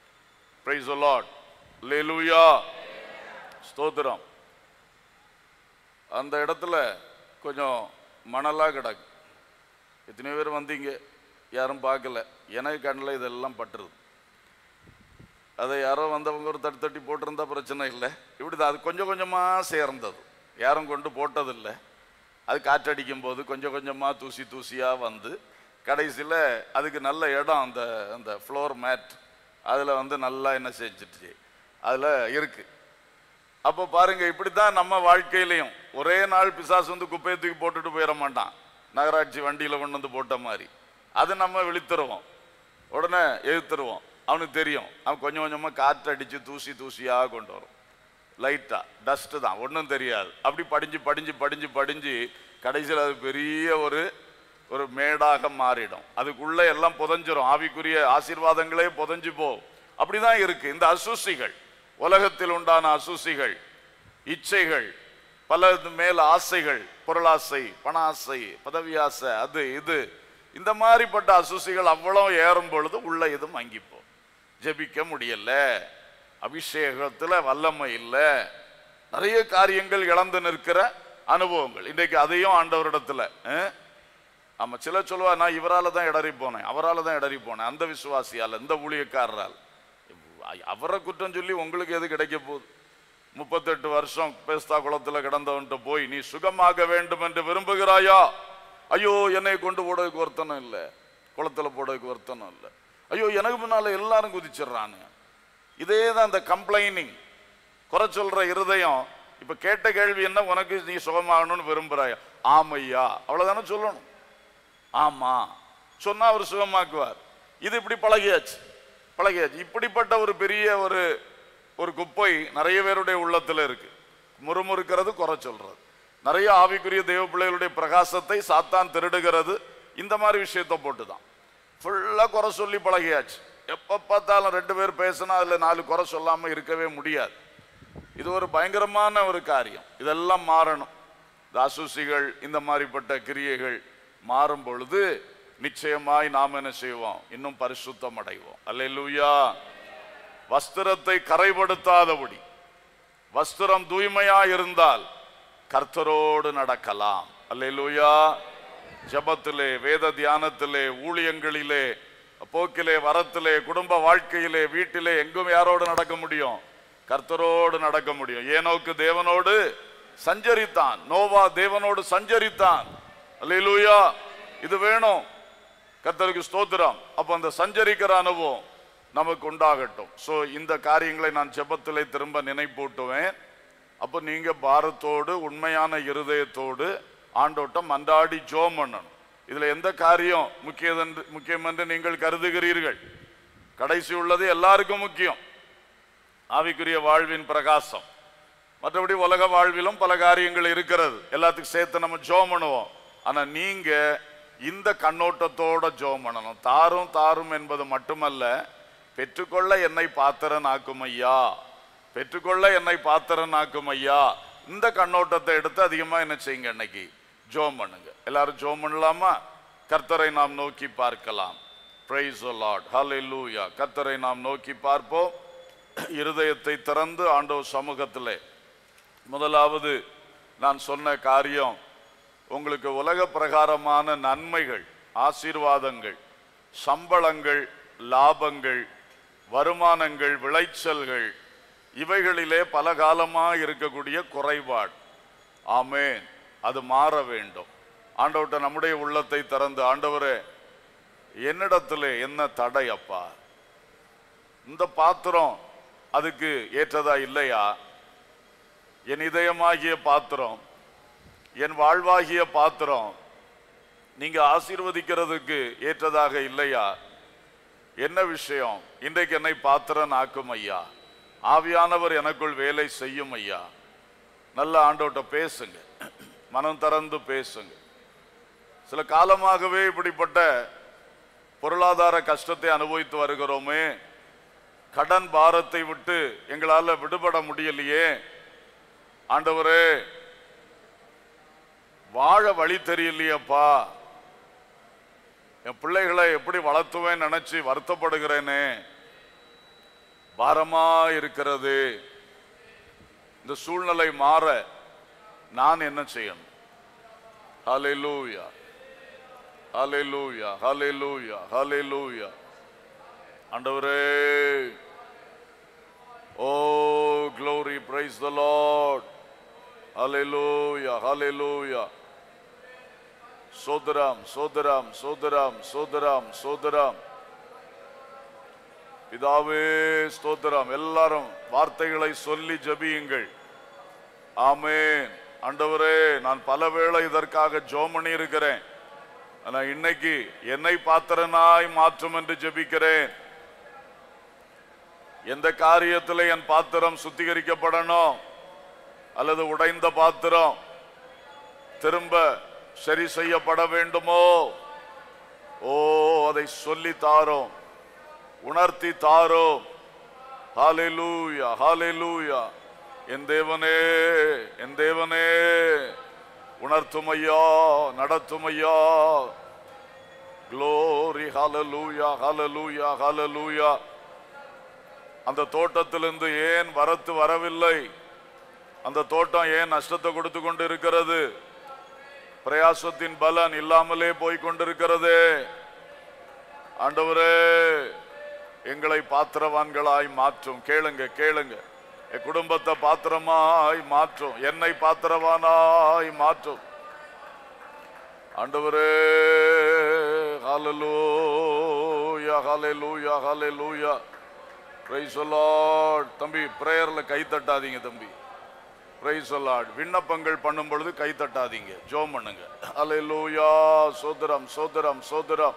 S1: பிரைஸ் லார்ட் லேலூயா ஸ்தோத்திரம் அந்த இடத்துல கொஞ்சம் மணலா கிடக்கு எத்தனையோ பேர் வந்தீங்க யாரும் பார்க்கல எனக்கு கண்ணில் இதெல்லாம் பட்டுருது அதை யாரோ வந்தவங்க ஒரு தட்டி தட்டி போட்டிருந்தா பிரச்சனை இல்லை இப்படி தான் அது கொஞ்சம் கொஞ்சமாக சேர்ந்தது யாரும் கொண்டு போட்டதில்லை அது காற்றடிக்கும் போது கொஞ்சம் கொஞ்சமாக தூசி தூசியாக வந்து கடைசியில் அதுக்கு நல்ல இடம் அந்த அந்த ஃப்ளோர் மேட் அதில் வந்து நல்லா என்ன செஞ்சிடுச்சு அதில் இருக்குது அப்போ பாருங்க இப்படித்தான் நம்ம வாழ்க்கையிலையும் ஒரே நாள் பிசாசு வந்து குப்பையை தூக்கி போட்டுட்டு போயிட மாட்டான் நகராட்சி வண்டியில கொண்டு வந்து போட்ட மாதிரி அது நம்ம விழித்துருவோம் உடனே எதிர்த்துருவோம் அவனுக்கு தெரியும் அவன் கொஞ்சம் கொஞ்சமா காற்று அடிச்சு தூசி தூசியாக கொண்டு வரும் லைட்டா டஸ்ட் தான் ஒன்றும் தெரியாது அப்படி படிஞ்சு படிஞ்சு படிஞ்சு படிஞ்சு கடைசியில் அது பெரிய ஒரு ஒரு மேடாக மாறிடும் அதுக்குள்ள எல்லாம் புதஞ்சிரும் ஆவிக்குரிய ஆசீர்வாதங்களே புதஞ்சு போகும் அப்படிதான் இருக்கு இந்த அசூசிகள் உலகத்தில் உண்டான அசூசிகள் இச்சைகள் பல மேல் ஆசைகள் பொருளாசை பண ஆசை பதவி ஆசை அது இது இந்த மாதிரிப்பட்ட அசூசிகள் அவ்வளவு ஏறும் பொழுது உள்ள இது மங்கிப்போம் ஜெபிக்க முடியல அபிஷேகத்துல வல்லமை இல்லை நிறைய காரியங்கள் இழந்து நிற்கிற அனுபவங்கள் இன்றைக்கு அதையும் ஆண்டவரிடத்துல அஹ், ஆமா சில சொல்லுவா நான் இவரால தான் இடறி போனேன் அவரால தான் இடறி போனேன் அந்த விசுவாசியால் இந்த ஊழியக்காரரால் அவரை குற்றம் சொல்லி உங்களுக்கு எது கிடைக்க போகுது முப்பத்தெட்டு வருஷம் பேஸ்தா குளத்துல கிடந்தவன்ட்ட போய் நீ சுகமாக வேண்டும் என்று விரும்புகிறாயா ஐயோ என்னை கொண்டு போடுறதுக்கு ஒருத்தனும் இல்லை குளத்துல போடுறதுக்கு ஒருத்தனும் இல்லை ஐயோ எனக்கு முன்னால எல்லாரும் குதிச்சிடுறானு இதே தான் இந்த கம்ப்ளைனிங் குறை சொல்ற இருதயம் இப்ப கேட்ட கேள்வி என்ன உனக்கு நீ சுகமாகணும்னு விரும்புறாயா ஆமையா அவ்வளவுதானே சொல்லணும் ஆமா சொன்னா அவர் சுகமாக்குவார் இது இப்படி பழகியாச்சு பழகியாச்சு இப்படிப்பட்ட ஒரு பெரிய ஒரு ஒரு குப்பை நிறைய பேருடைய உள்ளத்துல இருக்கு முறுமுறுக்கிறது குறை சொல்றது நிறைய ஆவிக்குரிய தெய்வ பிள்ளைகளுடைய பிரகாசத்தை சாத்தான் திருடுகிறது இந்த மாதிரி விஷயத்தை போட்டு தான் ஃபுல்லாக குறை சொல்லி பழகியாச்சு எப்போ பார்த்தாலும் ரெண்டு பேர் பேசினா அதில் நாலு குறை சொல்லாமல் இருக்கவே முடியாது இது ஒரு பயங்கரமான ஒரு காரியம் இதெல்லாம் மாறணும் இந்த அசுசிகள் இந்த மாதிரிப்பட்ட கிரியைகள் மாறும் பொழுது நிச்சயமாய் நாம் என்ன செய்வோம் இன்னும் பரிசுத்தம் அடைவோம் அல்லேலூயா வஸ்திரத்தை கரைப்படுத்தாதபடி வஸ்திரம் தூய்மையா இருந்தால் கர்த்தரோடு நடக்கலாம் அல்லேலூயா ஜெபத்திலே வேத தியானத்திலே ஊழியங்களிலே போக்கிலே வரத்திலே குடும்ப வாழ்க்கையிலே வீட்டிலே எங்கும் யாரோடு நடக்க முடியும் கர்த்தரோடு நடக்க முடியும் ஏனோக்கு தேவனோடு சஞ்சரித்தான் நோவா தேவனோடு சஞ்சரித்தான் அல்லேலூயா இது வேணும் கர்த்தருக்கு ஸ்தோத்திரம் அப்ப அந்த சஞ்சரிக்கிற அனுபவம் நமக்கு உண்டாகட்டும் சோ இந்த காரியங்களை நான் ஜெபத்திலே திரும்ப நினைப்பூட்டுவேன் அப்போ நீங்க பாரத்தோடு உண்மையான இருதயத்தோடு ஆண்டோட்டம் மன்றாடி ஜோம் பண்ணணும் இதுல எந்த காரியம் முக்கியதென்று முக்கியம் என்று நீங்கள் கருதுகிறீர்கள் கடைசி உள்ளது எல்லாருக்கும் முக்கியம் ஆவிக்குரிய வாழ்வின் பிரகாசம் மற்றபடி உலக வாழ்விலும் பல காரியங்கள் இருக்கிறது எல்லாத்துக்கும் சேர்த்து நம்ம ஜோம் பண்ணுவோம் ஆனா நீங்க இந்த கண்ணோட்டத்தோட ஜோம் பண்ணணும் தாரும் தாரும் என்பது மட்டுமல்ல பெற்றுக்கொள்ள என்னை பாத்திரன் ஆக்கும் ஐயா பெற்றுக்கொள்ள என்னை பாத்திரன் ஆக்கும் ஐயா இந்த கண்ணோட்டத்தை எடுத்து அதிகமா என்ன செய்யுங்க இன்னைக்கு ஜோம் பண்ணுங்க எல்லாரும் ஜோம் பண்ணலாமா கர்த்தரை நாம் நோக்கி பார்க்கலாம் பிரைஸ் லார்ட் ஹalleluya கர்த்தரை நாம் நோக்கி பார்ப்போம் இருதயத்தை திறந்து ஆண்டவர் சமூகத்திலே முதலாவது நான் சொன்ன காரியம் உங்களுக்கு உலக பிரகாரமான நன்மைகள் ஆசீர்வாதங்கள் சம்பளங்கள் லாபங்கள் வருமானங்கள் விளைச்சல்கள் இவைகளிலே பல காலமாக இருக்கக்கூடிய குறைபாடு ஆமென் அது மாற வேண்டும் ஆண்டவர்கிட்ட நம்முடைய உள்ளத்தை திறந்து ஆண்டவரே என்னிடத்திலே என்ன தடை அப்பா இந்த பாத்திரம் அதுக்கு ஏற்றதா இல்லையா என் இதயமாகிய பாத்திரம் என் வாழ்வாகிய பாத்திரம் நீங்க ஆசீர்வதிக்கிறதுக்கு ஏற்றதாக இல்லையா என்ன விஷயம் இன்றைக்கு என்னை பாத்திரன் ஆக்கும் ஐயா ஆவியானவர் எனக்குள் வேலை செய்யும் ஐயா நல்ல ஆண்டோட்ட பேசுங்க மனம் திறந்து பேசுங்க சில காலமாகவே இப்படிப்பட்ட பொருளாதார கஷ்டத்தை அனுபவித்து வருகிறோமே கடன் பாரத்தை விட்டு எங்களால விடுபட முடியலையே ஆண்டவரே வாழ வழி தெரியலையப்பா என் பிள்ளைகளை எப்படி வளர்த்துவேன் நினைச்சு வருத்தப்படுகிறேனே பாரமா இருக்கிறது இந்த சூழ்நிலை மாற நான் என்ன செய்யணும் ஹalleluya ஹalleluya ஹalleluya ஹalleluya ஆண்டவரே ஓ glory praise the lord ஹalleluya ஹalleluya சோதரம் சோதரம் சோதரம் சோதரம் சோதரம் பிதாவே ஸ்தோத்திரம் எல்லாரும் வார்த்தைகளை சொல்லி ஜெபியுங்கள் ஆமென் ஆண்டவரே நான் பல வேளை இதற்காக ஜோம் பண்ணி இருக்கிறேன் ஆனா இன்னைக்கு என்னை பாத்திரனாய் மாற்றும் என்று ஜெபிக்கிறேன் எந்த காரியத்தில் என் பாத்திரம் சுத்திகரிக்கப்படணும் அல்லது உடைந்த பாத்திரம் திரும்ப சரி செய்யப்பட வேண்டுமோ ஓ அதை சொல்லி தாரோம் உணர்த்தி தாரோம் ஹalleluya ஹalleluya என் தேவனே என் தேவனே உணர்த்தும் ஐயா நடத்தும் ஐயா glory hallelujah hallelujah hallelujah அந்த தோட்டத்திலிருந்து ஏன் வரத்து வரவில்லை அந்த தோட்டம் ஏன் நஷ்டத்தை கொடுத்து கொண்டு இருக்கிறது பிரயாசத்தின் பலன் இல்லாமலே போய் கொண்டிருக்கிறது ஆண்டவரே எங்களை பாத்திரவான்களாய் மாற்றும் கேளுங்க கேளுங்க என் குடும்பத்தை பாத்திரமாய் மாற்றும் என்னை பாத்திரவானாய் மாற்றும் ஆண்டவரே ஹalleluya ஹalleluya ஹalleluya praise the lord தம்பி பிரேயர்ல கை தட்டாதீங்க தம்பி பிரைஸ் லார்ட் விண்ணப்பங்கள் பண்ணும் பொழுது கை தட்டாதீங்க ஜோம் பண்ணுங்க ஹalleluya சோதரம் சோதரம் சோதரம்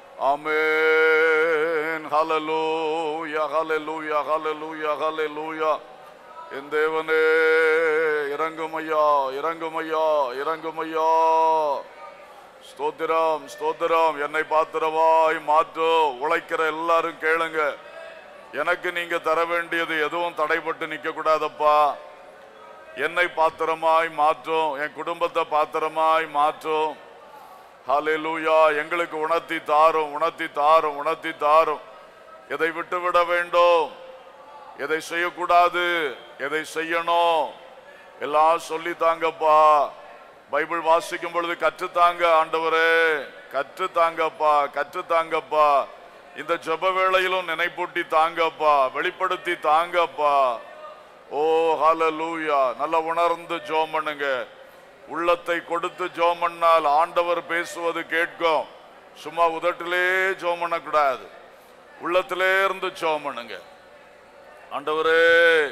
S1: ஆமென் ஹalleluya ஹalleluya ஹalleluya ஹalleluya என் தேவனே இறங்கும் ஐயா இறங்கும் ஐயா இறங்கும் ஐயா ஸ்தோத்திரம் ஸ்தோத்திரம் என்னை பாத்திரவாய் மாற்று உழைக்கிற எல்லாரும் கேளுங்க எனக்கு நீங்க தர வேண்டியது எதுவும் தடைப்பட்டு நிக்க கூடாதப்பா என்னை பாத்திரமாய் மாற்றும் என் குடும்பத்தை பாத்திரமாய் மாற்றும் ஹalleluya எங்களுக்கு உணர்த்தி தாரும் உணர்த்தி தாரும் உணர்த்தி தாரும் எதை விட்டு விட வேண்டும் எதை செய்யக்கூடாது எதை செய்யணும் எல்லாம் சொல்லி தாங்கப்பா பைபிள் வாசிக்கும் பொழுது கற்றுத்தாங்க ஆண்டவரே கற்றுத்தாங்கப்பா கற்றுத்தாங்கப்பா இந்த ஜெப வேளையிலும் நினைப்பூட்டி தாங்கப்பா வெளிப்படுத்தி தாங்கப்பா ஓ ஹalleluya நல்ல உணர்ந்து ஜெபம் பண்ணுங்க உள்ளத்தை கொடுத்து ஜெபம் பண்ணால் ஆண்டவர் பேசுவது கேட்கும் சும்மா உதட்டிலே ஜெபம் பண்ணக்கூடாது உள்ளத்திலே இருந்து ஜெபம் பண்ணுங்க ஆண்டவரே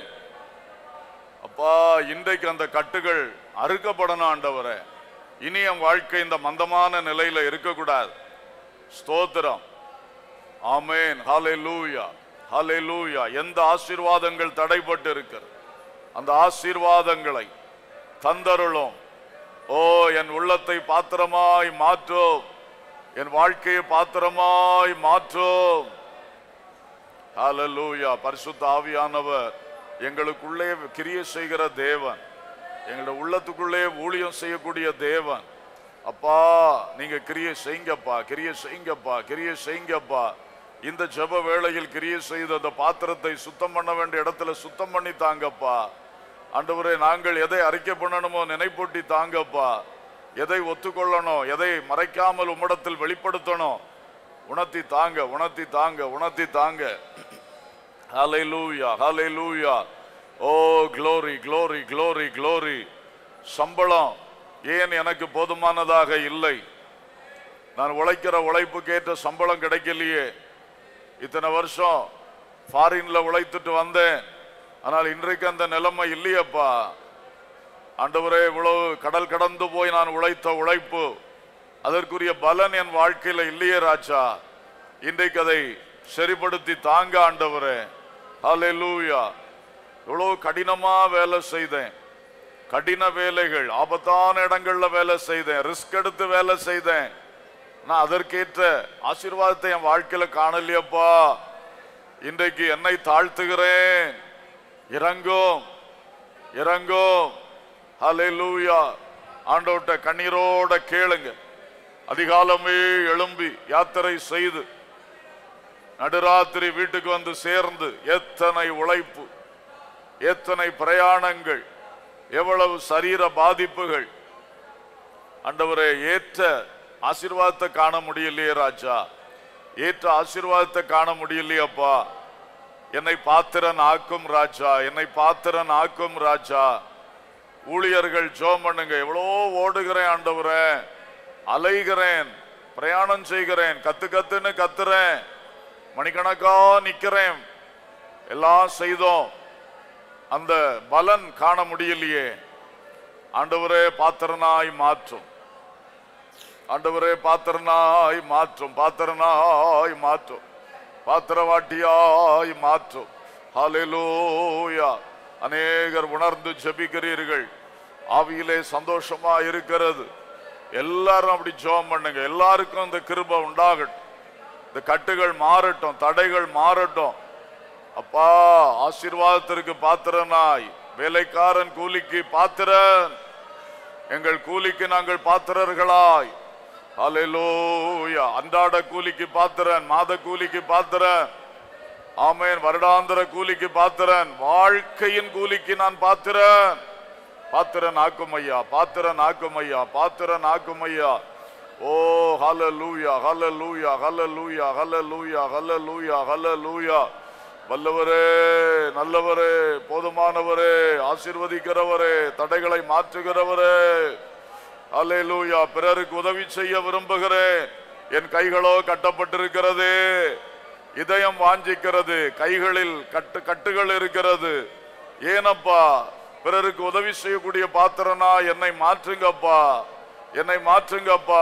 S1: அப்பா இன்றைக்கு அந்த கட்டுகள் அறுக்கப்படணும் ஆண்டவரே இனி என் வாழ்க்கை இந்த மந்தமான நிலையில இருக்கக்கூடாது ஸ்தோத்திரம் ஆமேன் ஹalleluya ஹalleluya எந்த ஆசீர்வாதங்கள் தடைப்பட்டு இருக்கிறது அந்த ஆசீர்வாதங்களை தந்தருளும் ஓ என் உள்ளத்தை பாத்திரமாய் மாற்றும் என் வாழ்க்கையை பாத்திரமாய் மாற்றும் ஹalleluya பரிசுத்த ஆவியானவர் எங்களுக்குள்ளே கிரியை செய்கிற தேவன் எங்களுடைய உள்ளத்துக்குள்ளே ஊழியம் செய்யக்கூடிய தேவன் அப்பா நீங்க கிரியை செய்யுங்கப்பா கிரியை செய்யுங்கப்பா கிரியை செய்யுங்கப்பா இந்த ஜெப வேளையில் கிரியை செய்து அந்த பாத்திரத்தை சுத்தம் பண்ண வேண்டிய இடத்துல சுத்தம் பண்ணி தாங்கப்பா ஆண்டவரே நாங்கள் எதை அறிக்கை பண்ணணுமோ நினைப்பூட்டி தாங்கப்பா எதை ஒத்துக்கொள்ளணும் எதை மறைக்காமல் உம்மிடத்தில் வெளிப்படுத்தணும் உணர்த்தி தாங்க உணர்த்தி தாங்க உணர்த்தி தாங்க ஹalleluya ஹalleluya ஓ glory glory glory glory சம்பளம் ஏன் எனக்கு போதுமானதாக இல்லை நான் உழைக்கிற உழைப்புக்கேற்ற சம்பளம் கிடைக்கலையே இத்தனை வருஷம் ஃபாரின்ல உழைத்துட்டு வந்தேன் ஆனால் இன்றைக்கு அந்த நிலைமை இல்லையப்பா ஆண்டவரே இவ்வளவு கடல் கடந்து போய் நான் உழைத்த உழைப்பு அதற்குரிய பலன் என் வாழ்க்கையில இல்லையே ராஜா இன்றைக்கு அதை சரிப்படுத்தி தாங்க ஆண்டவரே ஹalleluya இவ்வளவு கடினமா வேலை செய்தேன் கடின வேலைகள் ஆபத்தான இடங்கள்ல வேலை செய்தேன் ரிஸ்க் எடுத்து வேலை செய்தேன் நான் அதற்கேற்ற ஆசீர்வாதத்தை என் வாழ்க்கையில காணலையப்பா இன்றைக்கு என்னை தாழ்த்துகிறேன் இறங்கும் இறங்கும் ஹalleluya ஆண்டவர்ட்ட கண்ணீரோட கேளுங்க அதிகாலமே எழும்பி யாத்திரை செய்து நடுராத்திரி வீட்டுக்கு வந்து சேர்ந்து எத்தனை உழைப்பு எத்தனை பிரயாணங்கள் எவ்வளவு சரீர பாதிப்புகள் ஆண்டவரே ஏற்ற ஆசீர்வாதத்தை காண முடியலையே ராஜா ஏற்ற ஆசீர்வாதத்தை காண முடியலையப்பா என்னை பாத்திரன் ஆக்கும் ராஜா என்னை பாத்திரன் ஆக்கும் ராஜா ஊழியர்கள் ஜோம் பண்ணுங்க எவ்வளோ ஓடுகிறேன் ஆண்டவரே அலைகிறேன் பிரயாணம் செய்கிறேன் கத்து கத்துன்னு கத்துறேன் மணிக்கணக்கா நிக்கிறேன் எல்லாம் செய்தோம் அந்த பலன் காண முடியலையே ஆண்டவரே பாத்திரனாய் மாற்றும் ஆண்டவரே பாத்திரனாய் மாற்றும் பாத்திரனாய் மாற்றும் பாத்திரவாட்டியாய் மாற்றும் ஹalleluya அநேகர் உணர்ந்து ஜெபிக்கிறீர்கள் ஆவியிலே சந்தோஷமா இருக்கிறது எல்லாரும் அப்படி ஜெபம் பண்ணுங்க எல்லாருக்கும் இந்த கிருபை உண்டாகட்டும் இந்த கட்டுகள் மாறட்டும் தடைகள் மாறட்டும் அப்பா ஆசீர்வாதத்திற்கு பாத்திரனாய் வேலைக்காரன் கூலிக்கு பாத்திரன் எங்கள் கூலிக்கு நாங்கள் பாத்திரர்களாய் ஹalleluya அன்றாட கூலிக்கு பாத்திரன் மாத கூலிக்கு பாத்திரன் ஆமென் வருடாந்திர கூலிக்கு பாத்திரன் வாழ்க்கையின் கூலிக்கு நான் பாத்திரன் பாத்திரன் ஆக்கும் ஐயா பாத்திரன் ஆக்கும் ஐயா பாத்திரன் ஆக்கும் ஐயா ஓ ஹalleluya ஹalleluya ஹalleluya ஹalleluya ஹalleluya ஹalleluya வல்லவரே நல்லவரே போதுமானவரே ஆசீர்வதிக்கிறவரே தடைகளை மாற்றுகிறவரே அல்லேலூயா பிறருக்கு உதவி செய்ய விரும்புகிறேன் என் கைகளோ கட்டப்பட்டிருக்கிறது இதயம் வாஞ்சிக்கிறது கைகளில் கட்டு கட்டுகள் இருக்கிறது ஏனப்பா பிறருக்கு உதவி செய்யக்கூடிய பாத்திரனா என்னை மாற்றுங்கப்பா என்னை மாற்றுங்கப்பா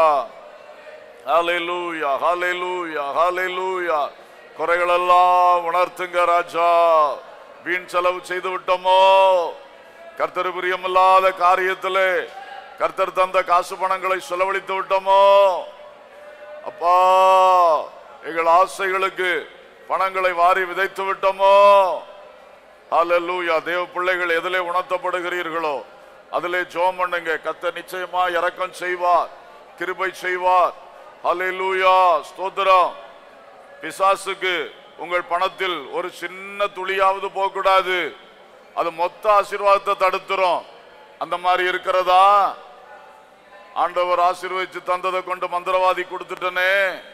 S1: ஹalleluya ஹalleluya ஹalleluya குறைகளெல்லாம் உணர்த்துங்க ராஜா வீண் செலவு செய்து விட்டோமோ கர்த்தர் பிரியமில்லாத காரியத்திலே கர்த்தர் தந்த காசு பணங்களை செலவழித்து விட்டோமோ அப்பா எங்கள் ஆசைகளுக்கு பணங்களை வாரி விதைத்து விட்டோமோ ஹalleluya தேவ பிள்ளைகள் எதிலே உணர்த்தப்படுகிறீர்களோ அதிலே ஜோம் பண்ணுங்க கத்த நிச்சயமா இரக்கம் செய்வார் கிருபை செய்வார் ஹalleluya ஸ்தோத்திரம் பிசாசுக்கு உங்கள் பணத்தில் ஒரு சின்ன துளியாவது போகக்கூடாது அது மொத்த ஆசீர்வாதத்தை தடுத்துரும் அந்த மாதிரி இருக்கிறதா ஆண்டவர் ஆசீர்வதிச்சு தந்ததை கொண்டு மந்திரவாதி கொடுத்துட்டனே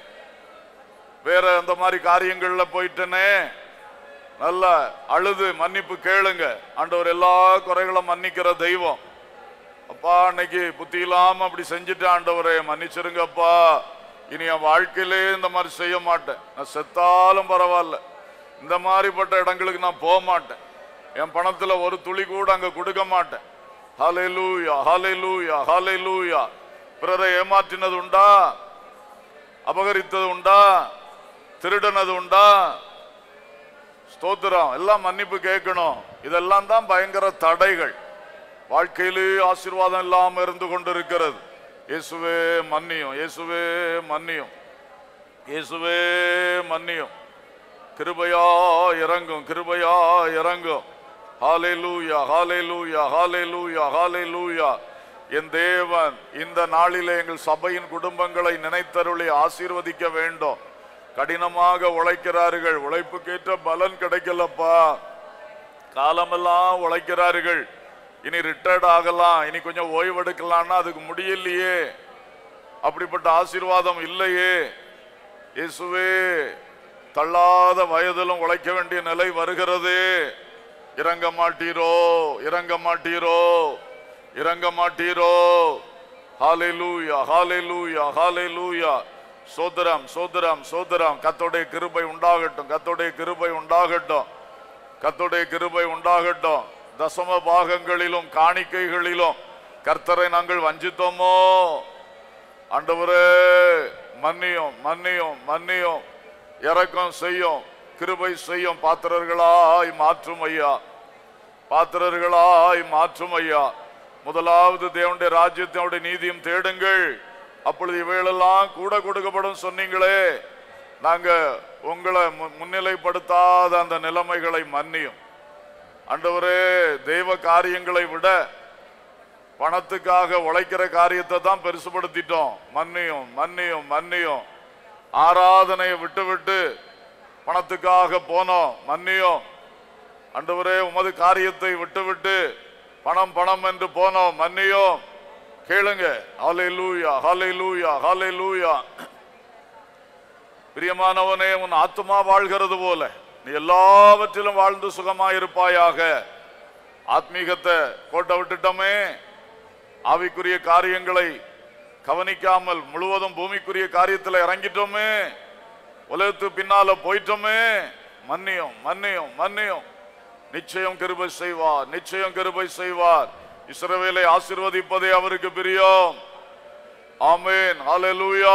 S1: வேற அந்த மாதிரி காரியங்கள்ல போயிட்டனே நல்ல அழுது மன்னிப்பு கேளுங்க ஆண்டவர் எல்லா குறைகளும் மன்னிக்கிற தெய்வம் அப்பா அன்னைக்கு புத்தி இல்லாம அப்படி செஞ்சுட்டேன் ஆண்டவரே மன்னிச்சிருங்கப்பா இனி என் வாழ்க்கையிலே இந்த மாதிரி செய்ய மாட்டேன் நான் செத்தாலும் பரவாயில்ல இந்த மாதிரிப்பட்ட இடங்களுக்கு நான் போக மாட்டேன் என் பணத்துல ஒரு துளி கூட அங்க கொடுக்க மாட்டேன் ஹalleluya ஹalleluya ஹalleluya பிறரை ஏமாற்றினது உண்டா அபகரித்தது உண்டா திருடனது உண்டா ஸ்தோத்திரம் எல்லாம் மன்னிப்பு கேட்கணும் இதெல்லாம் தான் பயங்கர தடைகள் வாழ்க்கையிலே ஆசீர்வாதம் இல்லாம இருந்து கொண்டிருக்கிறது இயேசுவே மன்னியும் இயேசுவே மன்னியும் இயேசுவே மன்னியும் கிருபையா இறங்கும் கிருபையா இறங்கும் ஹalleluya ஹalleluya ஹalleluya ஹalleluya என் தேவன் இந்த நாளிலே எங்கள் சபையின் குடும்பங்களை நினைத்தருளி ஆசீர்வதிக்க வேண்டும் கடினமாக உழைக்கிறார்கள் உழைப்புக்கேற்ற பலன் கிடைக்கலப்பா காலமெல்லாம் உழைக்கிறார்கள் இனி ரிட்டையர்ட் ஆகலாம் இனி கொஞ்சம் ஓய்வெடுக்கலாம்னா அதுக்கு முடியலையே அப்படிப்பட்ட ஆசீர்வாதம் இல்லையே இயேசுவே தள்ளாத வயதிலும் உழைக்க வேண்டிய நிலை வருகிறது இறங்க மாட்டீரோ இறங்க மாட்டீரோ இறங்க மாட்டீரோ ஹalleluya ஹalleluya ஹalleluya சோதரம் சோதரம் சோதரம் கத்தோடைய கிருபை உண்டாகட்டும் கத்தோடைய கிருபை உண்டாகட்டும் கத்தோடைய கிருபை உண்டாகட்டும் தசம பாகங்களிலும் காணிக்கைகளிலும் கர்த்தரை நாங்கள் வஞ்சித்தோமோ ஆண்டவரே மன்னியும் மன்னியும் மன்னியும் இரக்கம் செய்யும் கிருபை செய்யும் பாத்திரர்களாய் மாற்றும் ஐயா பாத்திரர்களாய் மாற்றும் ஐயா முதலாவது தேவனுடைய ராஜ்யத்தினுடைய நீதியும் தேடுங்கள் அப்பொழுது இவைகளெல்லாம் கூட கொடுக்கப்படும் சொன்னீங்களே நாங்க உங்களை மு- முன்னிலைப்படுத்தாத அந்த நிலைமைகளை மன்னியும் ஆண்டவரே தெய்வ காரியங்களை விட பணத்துக்காக உழைக்கிற காரியத்தை தான் பெருசுபடுத்திட்டோம் மன்னியும் மன்னியும் மன்னியும் ஆராதனையை விட்டு விட்டு பணத்துக்காக போனோம் மன்னியும் ஆண்டவரே உமது காரியத்தை விட்டுவிட்டு பணம் பணம் என்று போனோம் மன்னியும் கேளுங்க ஹalleluya ஹalleluya ஹalleluya பிரியமானவனே உன் ஆத்துமா வாழ்கிறது போல நீ எல்லாவற்றிலும் வாழ்ந்து சுகமாயிருப்பாயாக ஆத்மீகத்தை கோட்டை விட்டுட்டோமே ஆவிக்குரிய காரியங்களை கவனிக்காமல் முழுவதும் பூமிக்குரிய காரியத்தில் இறங்கிட்டோமே உலகத்து பின்னால போயிட்டோமே மன்னியும் மன்னியும் மன்னியும் நிச்சயம் கிருபை செய்வார் நிச்சயம் கிருபை செய்வார் இஸ்ரவேலை ஆசீர்வதிப்பதே அவருக்கு பிரியம் ஆமென் ஹalleluya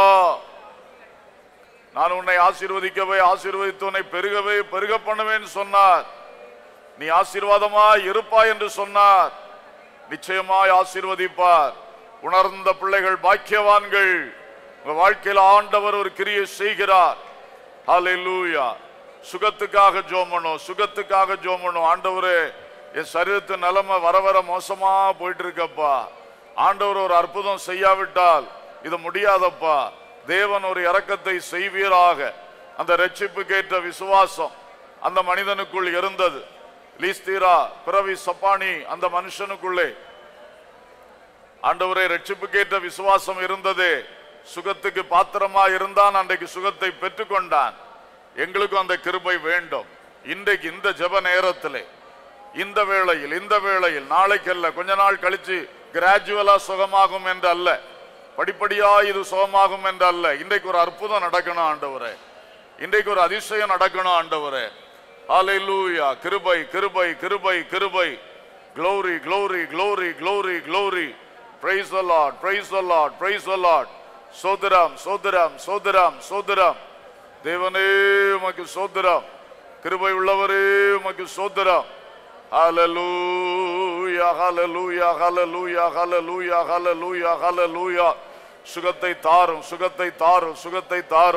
S1: நான் உன்னை ஆசீர்வதிக்கவே ஆசீர்வதித்து உன்னை பெருகவே பெருக பண்ணுவேன் சொன்னார் நீ ஆசீர்வாதமாய் இருப்பாய் என்று சொன்னார் நிச்சயமாய் ஆசீர்வதிப்பார் உணர்ந்த பிள்ளைகள் பாக்கியவான்கள் உங்க வாழ்க்கையில் ஆண்டவர் ஒரு கிரியை செய்கிறார் ஹalleluya சுகத்துக்காக ஜோமணும் சுகத்துக்காக ஜோமணும் ஆண்டவரே என் சரீரத்து நிலைமை வர வர மோசமா போயிட்டு இருக்கப்பா ஆண்டவர் ஒரு அற்புதம் செய்யாவிட்டால் இது முடியாதப்பா தேவன் ஒரு இரக்கத்தை செய்வீராக அந்த ரட்சிப்புக்கேற்ற விசுவாசம் அந்த மனிதனுக்குள் இருந்தது லீஸ்தீரா பிறவி சப்பானி அந்த மனுஷனுக்குள்ளே ஆண்டவரை ரட்சிப்புக்கேற்ற விசுவாசம் இருந்ததே சுகத்துக்கு பாத்திரமா இருந்தான் அன்றைக்கு சுகத்தை பெற்றுக்கொண்டான் எங்களுக்கும் அந்த கிருபை வேண்டும் இன்றைக்கு இந்த ஜெப நேரத்திலே இந்த வேளையில் இந்த வேளையில் நாளைக்கல்ல கொஞ்ச நாள் கழிச்சு கிராஜுவலா சுகமாகும் என்று அல்ல படிப்படியா இது சுகமாகும் என்று அல்ல இன்றைக்கு ஒரு அற்புதம் நடக்கணும் ஆண்டவரே இன்றைக்கு ஒரு அதிசயம் நடக்கணும் ஆண்டவரே ஹalleluya கிருபை கிருபை கிருபை கிருபை glory glory glory glory glory praise the lord praise the lord praise the lord சோதரம் சோதரம் சோதரம் சோதரம் தேவனே உமக்கு சோதரம் கிருபை உள்ளவரே உமக்கு சோதரம் ஹalleluya ஹalleluya ஹalleluya ஹalleluya ஹalleluya ஹalleluya சுகத்தை தாரும் சுகத்தை தாரும் சுகத்தை தாரும்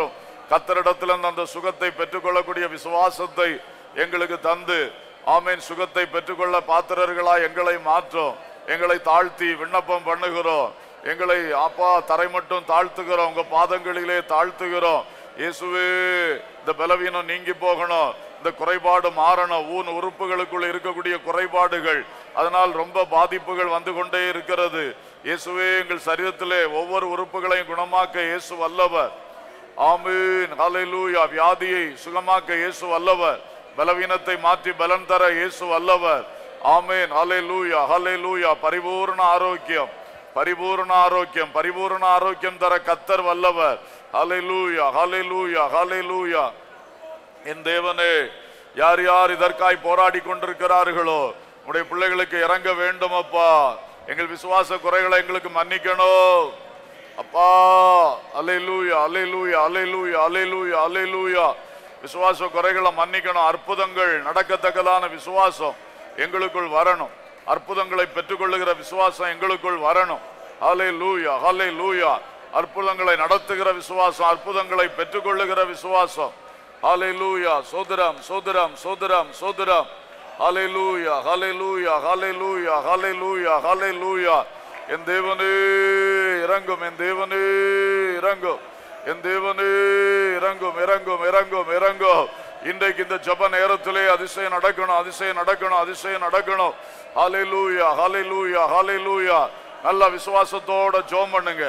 S1: கத்தரிடத்திலிருந்து அந்த சுகத்தை பெற்றுக்கொள்ளக்கூடிய விசுவாசத்தை எங்களுக்கு தந்து ஆமேன் சுகத்தை பெற்றுக்கொள்ள பாத்திரர்களா எங்களை மாற்றும் எங்களை தாழ்த்தி விண்ணப்பம் பண்ணுகிறோம் எங்களை அப்பா தரை மட்டும் தாழ்த்துகிறோம் உங்க பாதங்களிலே தாழ்த்துகிறோம் இயேசுவே இந்த பலவீனம் நீங்கி போகணும் இந்த குறைபாடு மாறணும் ஊன் உறுப்புகளுக்குள் இருக்கக்கூடிய குறைபாடுகள் அதனால் ரொம்ப பாதிப்புகள் வந்து கொண்டே இருக்கிறது இயேசுவே எங்கள் சரீரத்திலே ஒவ்வொரு உறுப்புகளையும் குணமாக்க இயேசு வல்லவர் ஆமீன் ஹalleluya வியாதியை சுகமாக்க இயேசு வல்லவர் பலவீனத்தை மாற்றி பலன் தர இயேசு வல்லவர் ஆமீன் ஹalleluya ஹalleluya பரிபூர்ண ஆரோக்கியம் பரிபூர்ண ஆரோக்கியம் பரிபூர்ண ஆரோக்கியம் தர கத்தர் வல்லவர் ஹalleluya ஹalleluya ஹalleluya என் தேவனே யார் யார் இதற்காய் போராடி கொண்டிருக்கிறார்களோ உடைய பிள்ளைகளுக்கு இறங்க வேண்டும் அப்பா எங்கள் விசுவாச குறைகளை எங்களுக்கு மன்னிக்கணும் அப்பா அலையிலூயா அலையிலூயா அலையிலூயா அலையிலூயா அலையிலூயா விசுவாச குறைகளை மன்னிக்கணும் அற்புதங்கள் நடக்கத்தக்கதான விசுவாசம் எங்களுக்குள் வரணும் அற்புதங்களை பெற்றுக்கொள்ளுகிற விசுவாசம் எங்களுக்குள் வரணும் ஹலே லூயா ஹலே லூயா அற்புதங்களை நடத்துகிற விசுவாசம் அற்புதங்களை பெற்றுக்கொள்ளுகிற விசுவாசம் ஹலே லூயா சோதரம் சோதரம் சோதரம் சோதரம் ஹலே லூயா ஹலே லூயா ஹலே லூயா ஹலே லூயா ஹலே லூயா என் தேவனே இறங்கும் என் தேவனே இறங்கும் என் தேவனே இறங்கும் இறங்கும் இறங்கும் இறங்கும் இன்றைக்கு இந்த ஜப நேரத்திலே அதிசயம் நடக்கணும் அதிசயம் நடக்கணும் அதிசயம் நடக்கணும் ஹalleluya ஹalleluya ஹalleluya நல்ல விசுவாசத்தோட ஜெபம் பண்ணுங்க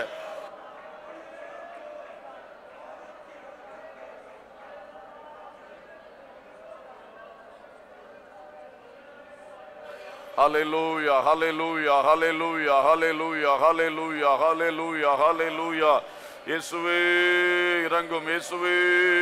S1: Hallelujah, hallelujah, hallelujah, hallelujah, hallelujah, hallelujah, hallelujah. இயேசுவே இறங்கும் இயேசுவே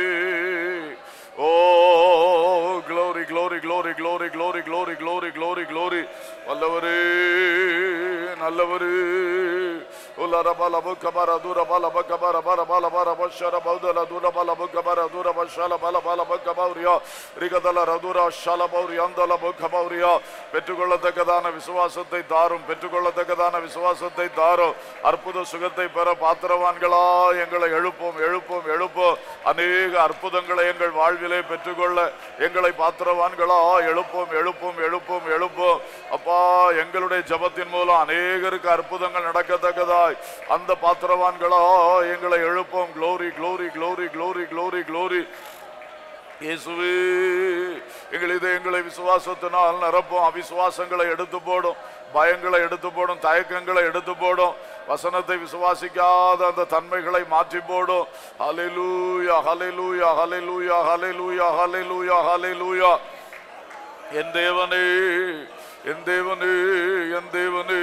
S1: ஓ glory glory glory glory glory glory glory glory glory வல்லவரே நல்லவரே உலர பல புக்கபர தூர பல பக்கபர பர பல பர பஷர பௌதல தூர பல புக்கபர தூர பஷல பல பல பக்கபௌரியா ரிகதல ரதுர ஷல பௌரி அந்தல புக்கபௌரியா பெற்றுக்கொள்ளத்தக்கதான விசுவாசத்தை தாரும் பெற்றுக்கொள்ளத்தக்கதான விசுவாசத்தை தாரும் அற்புத சுகத்தை பெற பாத்திரவான்களா எங்களை எழுப்போம் எழுப்போம் எழுப்போம் அநேக அற்புதங்களை எங்கள் வாழ்விலே பெற்றுக்கொள்ள எங்களை பாத்திரவான்களா எழுப்போம் எழுப்போம் எழுப்போம் எழுப்போம் அப்பா எங்களுடைய ஜபத்தின் மூலம் அநேகருக்கு அற்புதங்கள் நடக்கத்தக்கதாய் அந்த பாத்திரவான்களா எங்களை எழுப்போம் glory glory glory glory glory glory இயேசுவே எங்கள் இதயங்களை விசுவாசத்தினால் நிரப்பும் அவிசுவாசங்களை எடுத்து போடும் பயங்களை எடுத்து போடும் தயக்கங்களை எடுத்து போடும் வசனத்தை விசுவாசிக்காத அந்த தன்மைகளை மாற்றி போடும் ஹalleluya ஹalleluya ஹalleluya ஹalleluya ஹalleluya ஹalleluya என் தேவனே என் தேவனே என் தேவனே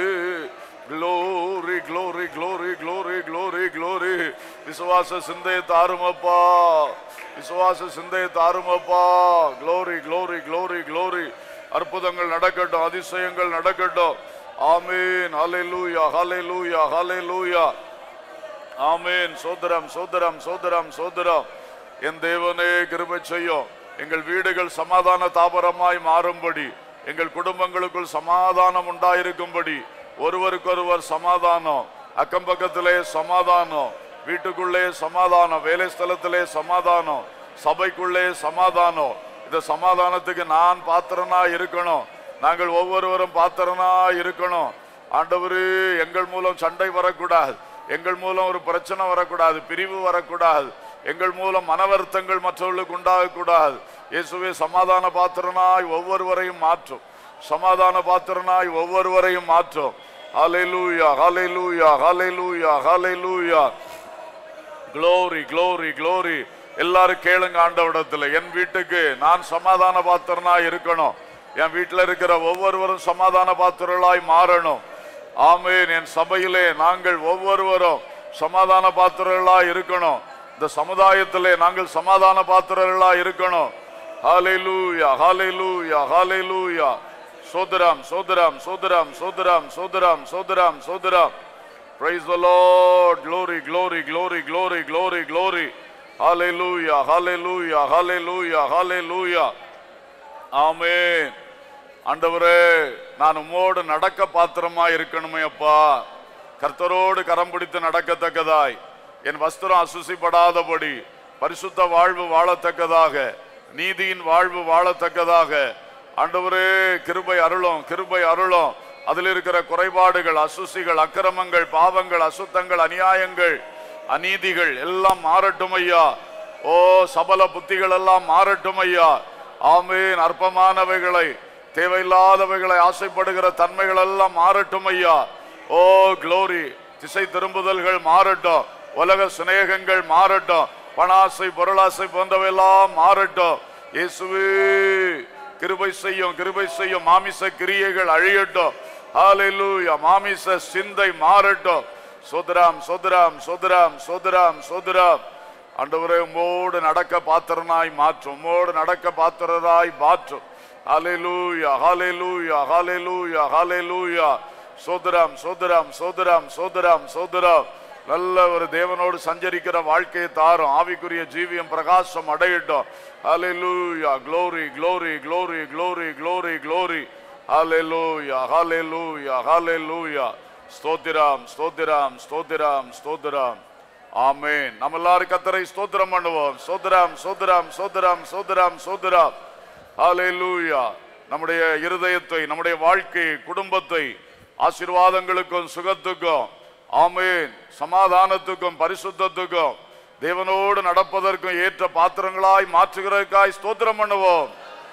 S1: glory glory glory glory glory glory விசுவாச சிந்தையை தாருமப்பா விசுவாச சிந்தையை தாருமப்பா glory glory glory glory அற்புதங்கள் நடக்கட்டும் அதிசயங்கள் நடக்கட்டும் ஆமீன் ஹalleluya ஹalleluya ஹalleluya ஆமீன் சோதரம் சோதரம் சோதரம் சோதரம் என் தேவனே கிருபை செய்யும் எங்கள் வீடுகள் சமாதான தாபரமாய் மாறும்படி எங்கள் குடும்பங்களுக்குள் சமாதானம் உண்டாயிருக்கும்படி ஒருவருக்கொருவர் சமாதானம் அக்கம் பக்கத்திலே சமாதானம் வீட்டுக்குள்ளே சமாதானம் வேலை ஸ்தலத்திலே சமாதானம் சபைக்குள்ளே சமாதானம் இந்த சமாதானத்துக்கு நான் பாத்திரனா இருக்கணும் நாங்கள் ஒவ்வொருவரும் பாத்திரனா இருக்கணும் ஆண்டவரே எங்கள் மூலம் சண்டை வரக்கூடாது எங்கள் மூலம் ஒரு பிரச்சனை வரக்கூடாது பிரிவு வரக்கூடாது எங்கள் மூலம் மன வருத்தங்கள் மற்றவர்களுக்கு உண்டாகக்கூடாது இயேசுவே சமாதான பாத்திரனாய் ஒவ்வொருவரையும் மாற்றும் சமாதான பாத்திரனாய் ஒவ்வொருவரையும் மாற்றும் ஹalleluya ஹalleluya ஹalleluya ஹalleluya glory glory glory எல்லாரும் கேளுங்க ஆண்டவடத்துல என் வீட்டுக்கு நான் சமாதான பாத்திரனா இருக்கணும் என் வீட்டுல இருக்கிற ஒவ்வொருவரும் சமாதான பாத்திரர்களாய் மாறணும் ஆமேன் என் சபையிலே நாங்கள் ஒவ்வொருவரும் சமாதான பாத்திரர்களாய் இருக்கணும் இந்த சமுதாயத்திலே நாங்கள் சமாதான பாத்திரர்களா இருக்கணும் ஹalleluya ஹalleluya ஹalleluya சோதரம் சோதரம் சோதரம் சோதரம் சோதரம் சோதரம் சோதரம் praise the lord glory glory glory glory glory glory hallelujah hallelujah hallelujah hallelujah ஆமென் ஆண்டவரே நான் உம்மோடு நடக்க பாத்திரமா இருக்கணுமே அப்பா கர்த்தரோடு கரம் பிடித்து நடக்கத்தக்கதாய் என் வஸ்திரம் அசுசிப்படாதபடி பரிசுத்த வாழ்வு வாழத்தக்கதாக நீதியின் வாழ்வு வாழத்தக்கதாக ஆண்டவரே கிருபை அருளும் கிருபை அருளும் அதில் இருக்கிற குறைபாடுகள் அசுசிகள் அக்கிரமங்கள் பாவங்கள் அசுத்தங்கள் அநியாயங்கள் அநீதிகள் எல்லாம் மாறட்டும் ஐயா ஓ சபல புத்திகள் எல்லாம் மாறட்டும் ஐயா ஆமீன் அற்பமானவைகளை தேவையில்லாதவைகளை ஆசைப்படுகிற தன்மைகள் எல்லாம் மாறட்டும் ஐயா ஓ க்ளோரி திசை திரும்புதல்கள் மாறட்டும் உலக சிநேகங்கள் மாறட்டும் பணாசை பொருளாசை போன்றவையெல்லாம் மாறட்டும் இயேசுவே கிருபை செய்யும் கிருபை செய்யும் மாமிச கிரியைகள் அழியட்டும் ஹalleluya மாமிச சிந்தை மாறட்டும் சோதராம் சோதராம் சோதராம் சோதராம் சோதராம் ஆண்டவரே உம்மோடு நடக்க பாத்திரனாய் மாற்றும் உம்மோடு நடக்க பாத்திரராய் மாற்றும் ஹalleluya ஹalleluya ஹalleluya ஹalleluya சோதராம் சோதராம் சோதராம் சோதராம் சோதராம் நல்ல ஒரு தேவனோடு சஞ்சரிக்கிற வாழ்க்கையை தாரும் ஆவிக்குரிய ஜீவியம் பிரகாசம் அடையட்டும் ஹalleluya glory glory glory glory glory glory ஹalleluya ஹalleluya ஹalleluya ஸ்தோத்திரம் ஸ்தோத்திரம் ஸ்தோத்திரம் ஸ்தோத்திரம் ஆமென் நம்ம எல்லாரும் கத்தரை ஸ்தோத்திரம் பண்ணுவோம் சோதரம் சோதரம் சோதரம் சோதரம் சோதரம் ஹalleluya நம்முடைய இருதயத்தை நம்முடைய வாழ்க்கை குடும்பத்தை ஆசீர்வாதங்களுக்கும் சுகத்துக்கும் ஆமென் சமாதானத்துக்கும் பரிசுத்தத்துக்கும் தேவனோடு நடப்பதற்கும் ஏற்ற பாத்திரங்களாய் மாற்றுகிறதுக்காய் ஸ்தோத்திரம் பண்ணுவோம்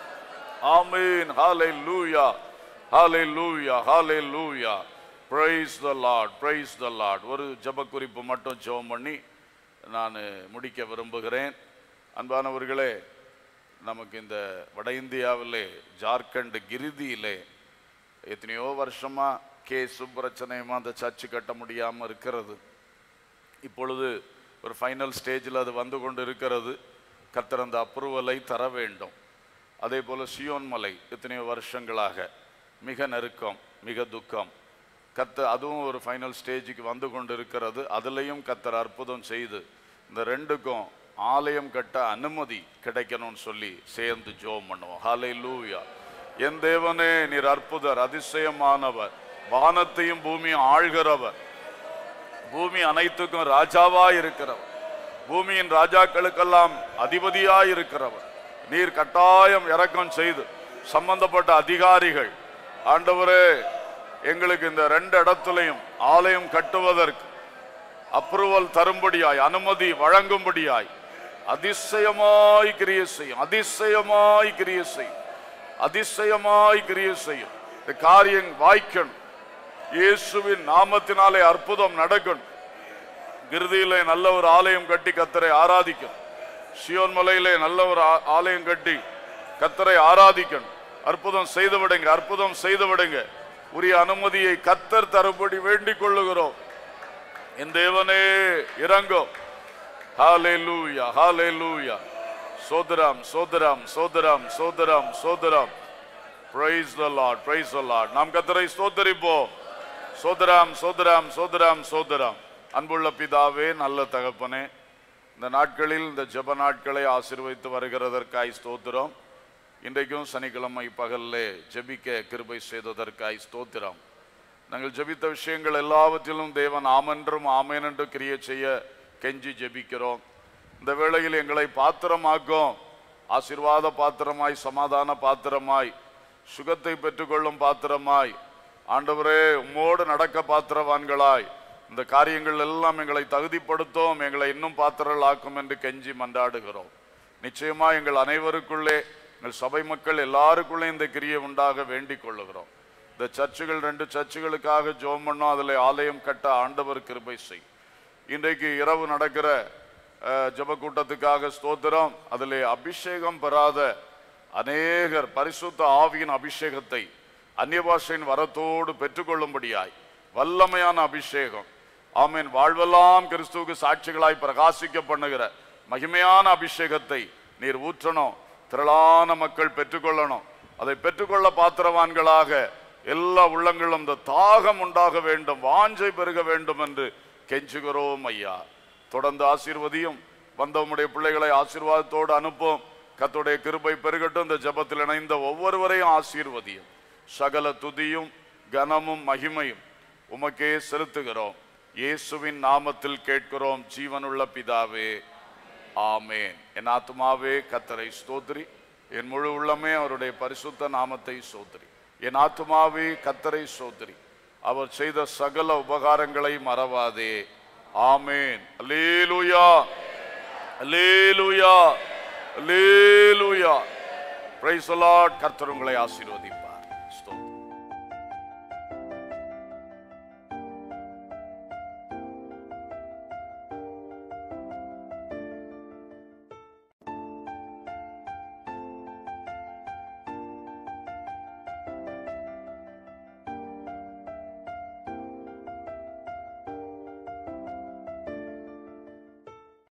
S1: ஆமென் ஹalleluya ஹalleluya ஹalleluya praise the lord praise the lord ஒரு ஜெப குறிப்பு மட்டும் ஜெபம் பண்ணி நான் முடிக்க விரும்புகிறேன் அன்பானவர்களே நமக்கு இந்த வட இந்தியாவிலே ஜார்க்கண்ட் கிருதியிலே எத்தனையோ வருஷமா கேஸு பிரச்சனையுமா அந்த சர்ச்சு கட்ட முடியாம இருக்கிறது இப்பொழுது ஒரு ஃபைனல் ஸ்டேஜில் அது வந்து கொண்டு இருக்கிறது கர்த்தர் அந்த அப்ரூவலை தர வேண்டும் அதே போல சியோன் மலை எத்தனையோ வருஷங்களாக மிக நெருக்கம் மிக துக்கம் கத்த அதுவும் ஒரு ஃபைனல் ஸ்டேஜுக்கு வந்து கொண்டு இருக்கிறது அதுலேயும் கத்தர் அற்புதம் செய்து இந்த ரெண்டுக்கும் ஆலயம் கட்ட அனுமதி கிடைக்கணும்னு சொல்லி சேர்ந்து ஜோம் பண்ணுவோம் ஹாலே லூயா என் தேவனே நீர் அற்புதர் அதிசயமானவர் வானத்தையும் பூமியும் ஆள்கிறவர் பூமி அனைத்துக்கும் ராஜாவா இருக்கிறவர் பூமியின் ராஜாக்களுக்கெல்லாம் அதிபதியாய் இருக்கிறவர் நீர் கட்டாயம் இறக்கம் செய்து சம்பந்தப்பட்ட அதிகாரிகள் ஆண்டவரே எங்களுக்கு இந்த ரெண்டு இடத்துலையும் ஆலயம் கட்டுவதற்கு அப்ரூவல் தரும்படியாய் அனுமதி வழங்கும்படியாய் அதிசயமாய் கிரிய செய்யும் அதிசயமாய் கிரிய செய்யும் அதிசயமாய் கிரிய செய்யும் இந்த காரியம் வாய்க்கணும் இயேசுவின் நாமத்தினாலே அற்புதம் நடக்கணும் கிருதியிலே நல்ல ஒரு ஆலயம் கட்டி கத்தரை ஆராதிக்கணும் சியோன் மலையிலே நல்ல ஒரு ஆ- ஆலயம் கட்டி கத்தரை ஆராதிக்கணும் அற்புதம் செய்து விடுங்க அற்புதம் செய்து விடுங்க உரிய அனுமதியை கத்தர் தரும்படி வேண்டிக் கொள்ளுகிறோம் என் தேவனே இறங்கும் ஹalleluya ஹalleluya சோதரம் சோதரம் சோதரம் சோதரம் சோதரம் praise the lord praise the lord நாம் கத்தரை ஸ்தோத்தரிப்போம் சோதரம் சோதரம் சோதரம் சோதரம் அன்புள்ள பிதாவே நல்ல தகப்பனே இந்த நாட்களில் இந்த ஜெப நாட்களை ஆசீர்வதித்து வருகிறதற்காய் ஸ்தோத்திரம் இன்றைக்கும் சனிக்கிழமை பகல்லே ஜெபிக்க கிருபை செய்ததற்காய் ஸ்தோத்திரம் நாங்கள் ஜெபித்த விஷயங்கள் எல்லாவற்றிலும் தேவன் ஆமென்றும் ஆமேன் என்று கிரியை செய்ய கெஞ்சி ஜெபிக்கிறோம் இந்த வேளையில் எங்களை பாத்திரமாக்கும் ஆசீர்வாத பாத்திரமாய் சமாதான பாத்திரமாய் சுகத்தை பெற்றுக்கொள்ளும் பாத்திரமாய் ஆண்டவரே உம்மோடு நடக்க பாத்திரவான்களாய் இந்த காரியங்கள் எல்லாம் எங்களை தகுதிப்படுத்தும் எங்களை இன்னும் பாத்திரலாக்கும் என்று கெஞ்சி மன்றாடுகிறோம் நிச்சயமா எங்கள் அனைவருக்குள்ளே எங்கள் சபை மக்கள் எல்லாருக்குள்ளே இந்த கிரியை உண்டாக வேண்டிக் கொள்ளுகிறோம் இந்த சர்ச்சுகள் ரெண்டு சர்ச்சுகளுக்காக ஜோம் பண்ணோம் அதில் ஆலயம் கட்ட ஆண்டவர் கிருபை செய் இன்றைக்கு இரவு நடக்கிற அஹ், ஜெப கூட்டத்துக்காக ஸ்தோத்திரம் அதிலே அபிஷேகம் பெறாத அநேகர் பரிசுத்த ஆவியின் அபிஷேகத்தை அந்நிய பாஷையின் வரத்தோடு பெற்றுக்கொள்ளும்படியாய் வல்லமையான அபிஷேகம் ஆமீன் வாழ்வெல்லாம் கிறிஸ்துவுக்கு சாட்சிகளாய் பிரகாசிக்க பண்ணுகிற மகிமையான அபிஷேகத்தை நீர் ஊற்றணும் திரளான மக்கள் பெற்றுக்கொள்ளணும் அதை பெற்றுக்கொள்ள பாத்திரவான்களாக எல்லா உள்ளங்களும் இந்த தாகம் உண்டாக வேண்டும் வாஞ்சை பெருக வேண்டும் என்று கெஞ்சுகிறோம் ஐயா தொடர்ந்து ஆசீர்வதியும் வந்தவனுடைய பிள்ளைகளை ஆசீர்வாதத்தோடு அனுப்பும் கர்த்தருடைய கிருபை பெருகட்டும் இந்த ஜெபத்தில் இணைந்த ஒவ்வொருவரையும் ஆசீர்வதியும் சகல துதியும் கனமும் மகிமையும் உமக்கே செலுத்துகிறோம் இயேசுவின் நாமத்தில் கேட்கிறோம் ஜீவனுள்ள பிதாவே ஆமேன் என் ஆத்துமாவே கத்தரை ஸ்தோத்திரி என் முழு உள்ளமே அவருடைய பரிசுத்த நாமத்தை ஸ்தோத்திரி என் ஆத்துமாவே கத்தரை ஸ்தோத்திரி அவர் செய்த சகல உபகாரங்களை மறவாதே ஆமேன் அல்லேலூயா அல்லேலூயா அல்லேலூயா பிரைஸ் கர்த்தர் உங்களை ஆசீர்வதிப்பார்